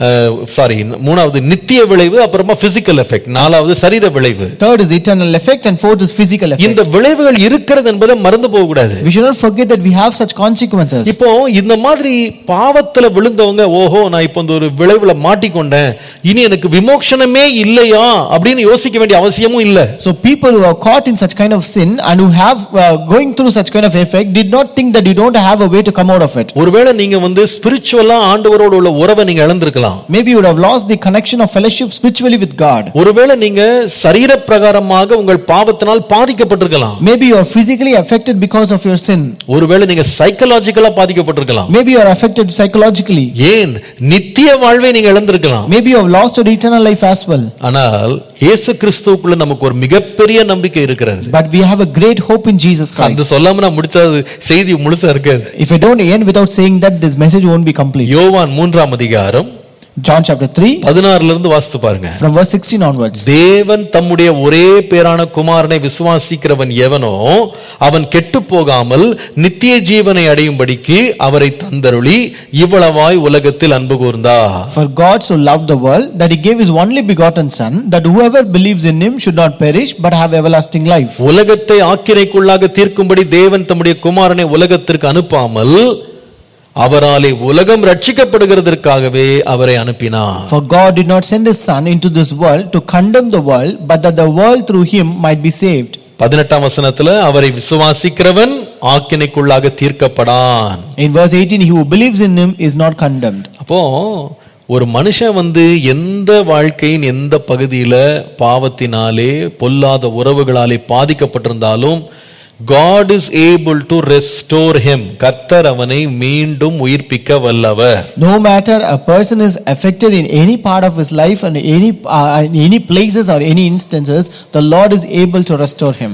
சாரி மூணாவது நித்திய விளைவு அப்புறமா பிசிக்கல் எஃபெக்ட் நாலாவது சரீர விளைவு Third is eternal effect. And fourth is physical effect. இந்த விளைவுகள் இருக்கிறது என்பதை மறந்து போக கூடாது We should not forget that we have such consequences. இப்போ இந்த மாதிரி பாவத்துல விழுந்தவங்க ஓஹோ நான் இப்போ இந்த ஒரு விளைவுல மாட்டிக்கொண்டேன் இனி எனக்கு விமோக்ஷனமே இல்லையா அப்படின்னு யோசிக்க வேண்டிய அவசியமும் இல்ல So people who are caught in such kind of sin and who have uh, going through such kind of effect did not think that you don't have a way to come out of it. ஒருவேளை நீங்க வந்து ஸ்பிரிச்சுவலா ஆண்டவரோட உள்ள உறவை நீங்க இழந்திருக்கலாம் Maybe you would have lost the connection of fellowship spiritually with God. ஒருவேளை நீங்க சரீர பிரகாரமாக உங்கள் பாவத்தினால் பாதிக்கப்பட்டிருக்கலாம் Maybe you are physically affected because of your sin. ஒருவேளை நீங்க சைக்கலாஜிக்கலா பாதிக்கப்பட்டிருக்கலாம் Maybe you are affected psychologically. ஏன் நித்திய வாழ்வை நீங்க இழந்திருக்கலாம் Maybe you have lost your eternal life as well. ஆனால் இயேசு கிறிஸ்துவுக்குள்ள நமக்கு ஒரு மிகப்பெரிய நம்பிக்கை இருக்கிறது But we have a great hope in Jesus அந்த Christ. சொல்லாம நான் முடிச்சது செய்தி முழுசா இருக்காது If I don't end without saying that, this message won't be complete. யோவான் மூன்றாம் அதிகாரம் John chapter 3, பதினாறுல இருந்து வாசித்து பாருங்க from verse 16 onwards. தேவன் தம்முடைய ஒரே பேரான குமாரனை விசுவாசிக்கிறவன் எவனோ அவன் கெட்டு போகாமல் நித்திய ஜீவனை அடையும்படிக்கு அவரை தந்தருளி இவ்வளவாய் உலகத்தில் அன்பு கூர்ந்தார் For God so loved the world that he gave his only begotten Son, that whoever believes in him should not perish but have everlasting life. உலகத்தை ஆக்கினைக்குள்ளாக தீர்க்கும்படி தேவன் தம்முடைய குமாரனை உலகத்திற்கு அனுப்பாமல் அவராலே உலகம் ரட்சிக்கப்படுகிறதற்காகவே அவரை அனுப்பினார் For God did not send his Son into this world to condemn the world, but that the world through him might be saved. பதினெட்டாம் வசனத்துல அவரை விசுவாசிக்கிறவன் ஆக்கினைக்குள்ளாக தீர்க்கப்படான் In verse 18, he who believes in him is not condemned. அப்போ ஒரு மனுஷன் வந்து எந்த வாழ்க்கையின் எந்த பகுதியில பாவத்தினாலே பொல்லாத உறவுகளாலே பாதிக்கப்பட்டிருந்தாலும் God is able to restore him கர்த்தர் அவனை மீண்டும் உயிர்ப்பிக்க வல்லவர் No matter a person is affected in any part of his life and any uh, in any places or any instances, the Lord is able to restore him.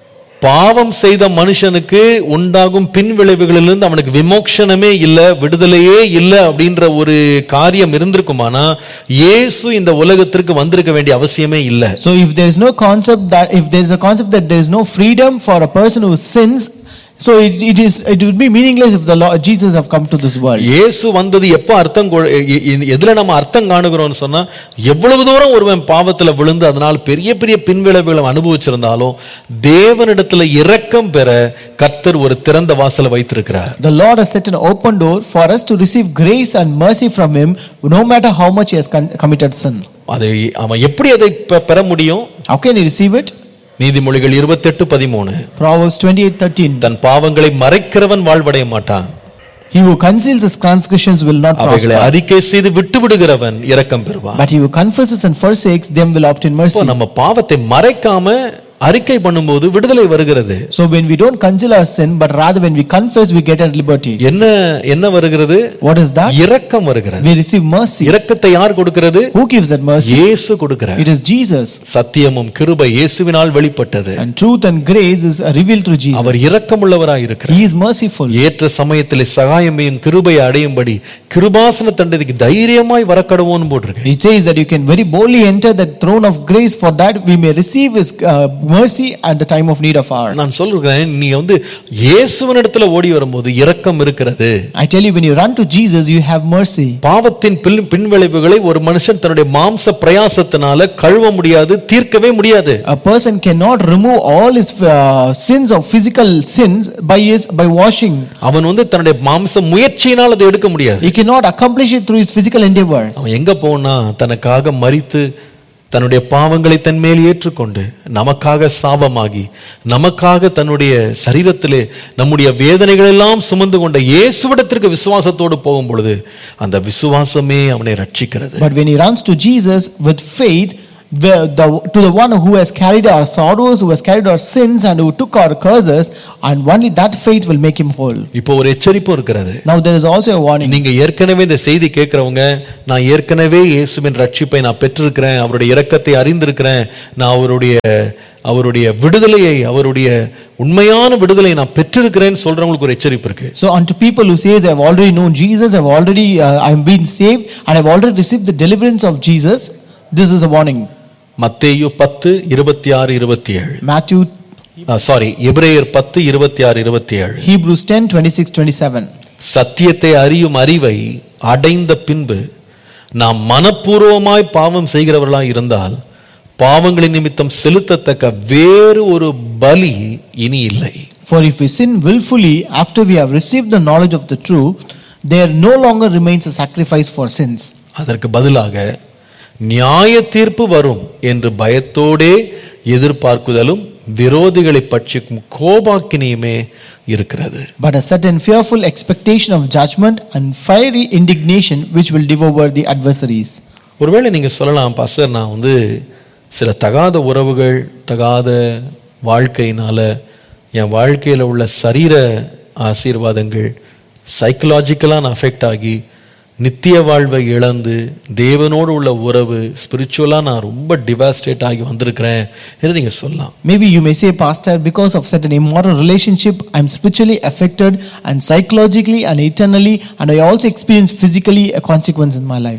பாவம் செய்த மனுஷனுக்கு உண்டாகும் பின் விளைவுகளிலிருந்து அவனுக்கு விமோக்ஷனமே இல்ல விடுதலையே இல்ல அப்படின்ற ஒரு காரியம் இருந்திருக்குமானா இயேசு இந்த உலகத்திற்கு வந்திருக்க வேண்டிய அவசியமே இல்ல So if there is no concept that if there is a concept that there is no freedom for a person who sins, so it, it is it would be meaningless if the Lord Jesus have come to this world. இயேசு வந்தது எப்ப அர்த்தம் கொ- எ- எ- எதுல நம்ம அர்த்தம் காணுகிறோம்னு சொன்னா எவ்வளவு தூரம் ஒருவன் பாவத்துல விழுந்து அதனால் பெரிய பெரிய பின்விளைவுகளை அனுபவிச்சிருந்தாலும் தேவனிடத்துல இரக்கம் பெற கர்த்தர் ஒரு திறந்த வாசலை வைத்திருக்கிறார் The Lord has set an open door for us to receive grace and mercy from Him, no matter how much he has con- committed sin. அதை அவன் எப்படி அதை பெ- பெற முடியும் How can he receive it? நீதிமொழிகள் இருபத்தெட்டு பதிமூணு Proverbs 28:13. தன் பாவங்களை மறைக்கிறவன் வாழ்வடைய மாட்டான் He who conceals his transgressions will not அவைகளை prosper, அறிக்கை செய்து விட்டு விடுகிறவன் இரக்கம் பெறுவான் but he who confesses and forsakes them will obtain mercy. இப்போ நம்ம பாவத்தை மறைக்காம அறிக்கை பண்ணும்போது விடுதலை வருகிறது So when we don't conceal our sin, but rather when we confess, we get at liberty. என்ன என்ன வருகிறது What is that? இரக்கம் வருகிறது We receive mercy. இரக்கத்தை யார் கொடுக்கிறது Who gives that mercy? இயேசு கொடுக்கிறார் It is Jesus. சத்தியமும் கிருபை இயேசுவினால் வெளிப்பட்டது And truth and grace is revealed through our Jesus. இரக்கமுள்ளவராய் இருக்கிறார் He is merciful. ஏற்ற சமயத்தில் சகாயமையும் கிருபையை அடையும்படி கிருபாசன தண்டனைக்கு தைரியமாய் வரக்கடவோன்னு போட்டிருக்கு It says that you can very boldly enter the throne of grace for that we may receive his uh, mercy at the time of need of our. நான் சொல்றேன் நீ வந்து இயேசுவனிடத்துல ஓடி வரும்போது இரக்கம் இருக்கிறது I tell you, when you run to Jesus, you have mercy. பாவத்தின் பின் பின்விளைவுகளை ஒரு மனுஷன் தன்னுடைய மாம்ச பிரயாசத்தினால கழுவ முடியாது தீர்க்கவே முடியாது A person cannot remove all his uh, sins of physical sins by his by washing. அவன் வந்து தன்னுடைய மாம்ச முயற்சியினால் அதை எடுக்க முடியாது He cannot accomplish it through his physical endeavors. அவன் எங்க போனா தனக்காக மரித்து தன்னுடைய பாவங்களை தன் மேல் ஏற்றுக்கொண்டு நமக்காக சாபமாகி நமக்காக தன்னுடைய சரீரத்திலே நம்முடைய வேதனைகள் எல்லாம் சுமந்து கொண்ட இயேசுவிடத்திற்கு விசுவாசத்தோடு போகும் பொழுது அந்த விசுவாசமே அவனை ரட்சிக்கிறது But when he runs to Jesus with faith, the, the, to the one who has carried our sorrows, who has carried our sins, and who took our curses, and only that faith will make him whole. இப்போ ஒரு எச்சரிப்பும் இருக்கிறது Now there is also a warning. நீங்க ஏற்கனவே இந்த செய்தி கேட்கிறவங்க நான் ஏற்கனவே இயேசுவின் ரட்சிப்பை நான் பெற்றிருக்கிறேன் அவருடைய இரக்கத்தை அறிந்திருக்கிறேன் நான் அவருடைய அவருடைய விடுதலையை அவருடைய உண்மையான விடுதலையை நான் பெற்றிருக்கிறேன்னு சொல்றவங்களுக்கு ஒரு எச்சரிப்பு இருக்கு So unto people who says, I've already known Jesus, I've already, uh, I've been saved, and I've already received the deliverance of Jesus, this is a warning. மத்தேயு பத்து இருபத்தி ஆறு இருபத்தி ஏழு Matthew, சாரி எபிரேயர் பத்து இருபத்தி ஆறு இருபத்தி ஏழு Hebrews 10, 26, 27. சத்தியத்தை அறியும் அறிவை அடைந்த பின்பு நாம் மனப்பூர்வமாய் பாவம் செய்கிறவர்களாய் இருந்தால் பாவங்களின் நிமித்தம் செலுத்தத்தக்க வேறு ஒரு பலி இனி இல்லை For if we sin willfully after we have received the knowledge of the truth, there no longer remains a sacrifice for sins. அதற்கு பதிலாக நியாய தீர்ப்பு வரும் என்று பயத்தோடே எதிர்பார்க்குதலும் விரோதிகளை பட்சிக்கும் கோபாக்கினியுமே இருக்கிறது but a certain fearful expectation of judgment and fiery indignation which will devour the adversaries. ஒருவேளை நீங்க சொல்லலாம் பாஸ்டர் நான் வந்து சில தகாத உறவுகள் தகாத வாழ்க்கையினால என் வாழ்க்கையில உள்ள சரீர ஆசீர்வாதங்கள் சைக்கலாஜிக்கலாக நான் அஃபெக்ட் ஆகி நித்திய வாழ்வை இழந்து தேவனோடு உள்ள உறவு ஸ்பிரிச்சுவலாக நான் ரொம்ப டிவாஸ்டேட் ஆகி வந்திருக்கிறேன் என்று நீங்க சொல்லலாம் Maybe you may say, Pastor, because of certain immoral relationship, I'm spiritually affected and psychologically and eternally, and I also experience physically a consequence in my life.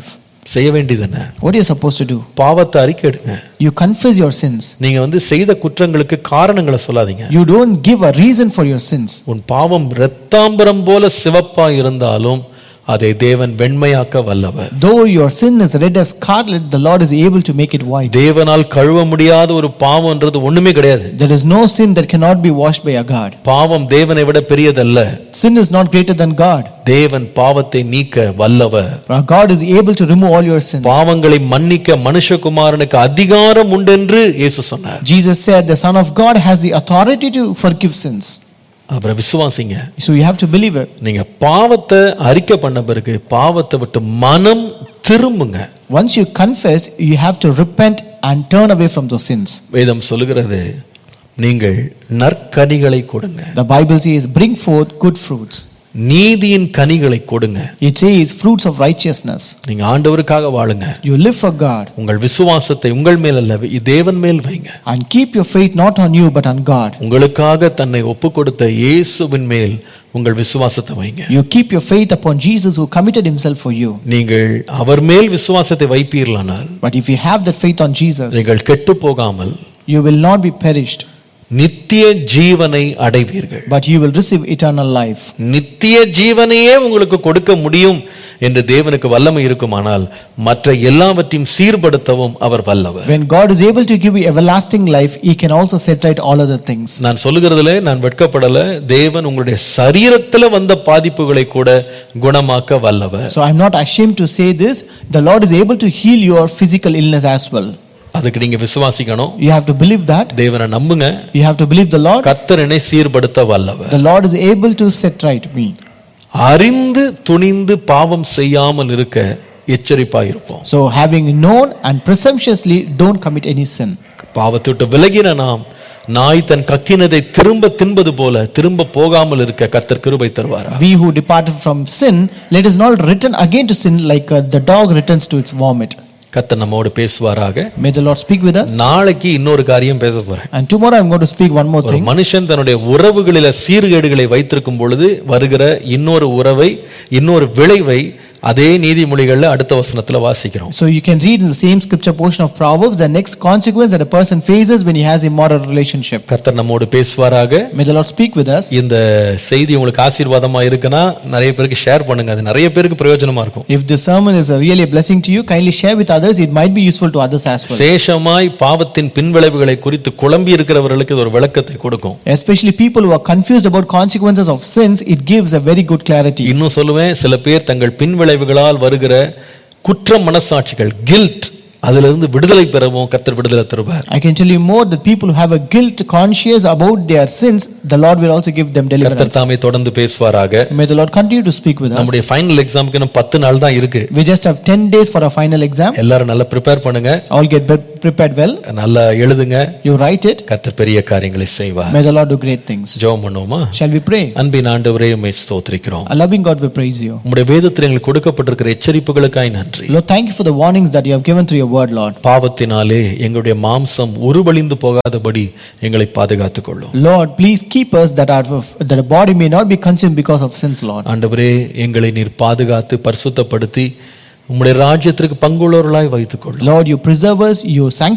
செய்ய வேண்டியது என்ன What are you supposed to do? பாவத்தை அறிக்கையிடுங்க You confess your sins. நீங்க வந்து செய்த குற்றங்களுக்கு காரணங்களை சொல்லாதீங்க You don't give a reason for your sins. உன் பாவம் இரத்தாம்பரம் போல சிவப்பா இருந்தாலும் அதை தேவன் வெண்மையாக்க வல்லவர் Though your sin is red as scarlet, the Lord is able to make it white. தேவனால் கழுவ முடியாத ஒரு பாவம்ன்றது ஒண்ணுமே கிடையாது There is no sin that cannot be washed by a God. பாவம் தேவனை விட பெரியதல்ல Sin is not greater than God. தேவன் பாவத்தை நீக்க வல்லவர் Our God is able to remove all your sins. பாவங்களை மன்னிக்க மனுஷகுமாரனுக்கு அதிகாரம் உண்டென்று இயேசு சொன்னார் Jesus said the Son of God has the authority to forgive sins. அவரை விசுவாசிங்க So you have to believe it. நீங்க பாவத்தை அறிக்கை பண்ண பிறகு பாவத்தை விட்டு மனம் திரும்புங்க Once you confess, you have to repent and turn away from those sins. வேதம் சொல்லுகிறது நீங்கள் நற்கனிகளை கொடுங்க The Bible says, bring forth good fruits. நீதியின் கனிகளை கொடுங்க It says, fruits of righteousness. நீங்க ஆண்டவருக்காக வாழுங்க You live for God உங்கள் விசுவாசத்தை உங்கள் மேல் அல்ல தேவன் மேல் வைங்க and keep your faith not on you but on God. உங்களுக்காக தன்னை ஒப்பு கொடுத்த இயேசுவின் மேல் உங்கள் விசுவாசத்தை வைங்க You keep your faith upon Jesus who committed himself for you. நீங்கள் அவர் மேல் விசுவாசத்தை வைப்பீர்களானால் But if you have that faith on Jesus, நீங்கள் கெட்டு போகாமல் you will not be perished, நித்திய ஜீவனை அடைவீர்கள் but you will receive eternal life. நித்திய ஜீவனையே உங்களுக்கு கொடுக்க முடியும் என்று தேவனுக்கு வல்லமை இருக்குமானால் மற்ற எல்லாவற்றையும் சீர்படுத்தவும் அவர் வல்லவர் When God is able to give you everlasting life, He can also set right all other things. நான் சொல்லுகிறதுல நான் வெட்கப்படல தேவன் உங்களுடைய சரீரத்துல வந்த பாதிப்புகளை கூட குணமாக்க வல்லவர் So I'm not ashamed to say this. The Lord is able to heal your physical illness as well. அதுக்கு நீங்க விசுவாசிக்கணும் You have to believe that. தேவனை நம்புங்க You have to believe the Lord. கர்த்தரனை சீர்படுத்த வல்லவர் The Lord is able to set right me. அறிந்து துணிந்து பாவம் செய்யாமல் இருக்க எச்சரிப்பா இருப்போம் So having known and presumptuously don't commit any sin. பாவத்தை விட்டு விலகின நாம் நாய் தன் கக்கினதை திரும்ப தின்பது போல திரும்ப போகாமல் இருக்க கர்த்தர் கிருபை தருவாரா We who departed from sin, let us not return again to sin like uh, the dog returns to its vomit. கர்த்தர் நம்மோடு பேசுவாராக May the Lord speak with us. நாளைக்கு இன்னொரு காரியம் பேச போறேன் And tomorrow I'm going to speak one more ஒரு thing. மனுஷன் தன்னுடைய உறவுகளில சீர்கேடுகளை வைத்திருக்கும் பொழுது வருகிற இன்னொரு உறவை இன்னொரு விளைவை அதே நீதிமொழிகள்ல அடுத்த வசனத்துல வாசிக்கிறோம் So you can read in the same scripture portion of Proverbs the next consequence that a person faces when he has immoral relationship. கர்த்தர் நம்மோடு பேசுவாராக May the Lord speak with us. இந்த செய்தி உங்களுக்கு ஆசீர்வாதமா இருக்குன்னா நிறைய பேருக்கு ஷேர் பண்ணுங்க அது நிறைய பேருக்கு பிரயோஜனமா இருக்கும் If this sermon is a really a blessing to you, kindly share with others. It might be useful to others as well. சேஷமாய் பாவத்தின் பின்விளைவுகளை குறித்து குழம்பி இருக்கிறவர்களுக்கு இது ஒரு விளக்கத்தை கொடுக்கும் Especially people who are confused about consequences of sins, it gives a very good clarity. இன்னும் சொல்லுவேன் சில பேர் தங்கள் பின்விளைவுகளால் வருகிற குற்ற மனசாட்சிகள் கில்ட் அதிலிருந்து விடுதலை பெறவும் கர்த்தர் விடுதலை தருவார் I can tell you more that people who have a guilt conscious about their sins, the Lord will also give them கர்த்தர் deliverance. தாமே தொடர்ந்து பேசுவாராக May the Lord continue to speak with us. நம்முடைய ஃபைனல் எக்ஸாமுக்கு இன்னும் பத்து நாள் தான் இருக்கு We just have 10 days for our final exam. எல்லாரும் நல்லா ப்ரிப்பேர் பண்ணுங்க All get pre- prepared well. நல்லா எழுதுங்க You write it. கர்த்தர் பெரிய காரியங்களை செய்வார் May the Lord do great things. ஜெபம் பண்ணுவோமா Shall we pray? அன்பின் ஆண்டவரே உம்மை ஸ்தோத்திரிக்கிறோம் A loving God, we praise you. உம்முடைய வேதத்தில் எங்களுக்கு கொடுக்கப்பட்டிருக்கிற எச்சரிப்புகளுக்காய் நன்றி Lord, thank you for the warnings that you have given through your word, Lord. பாவத்தினாலே எங்களுடைய மாம்சம் உருவழிந்து போகாதபடி எங்களை பாதுகாத்துக் கொள்ளும் Lord, please keep us that our that our body may not be consumed because of sins, Lord. ஆண்டவரே எங்களை நீர் பாதுகாத்து பரிசுத்தப்படுத்தி உம்முடைய ராஜ்யத்திற்கு பங்குள்ளவர்களாய் வைத்துக் கொள்ளும் Lord, you preserve us, you sanctify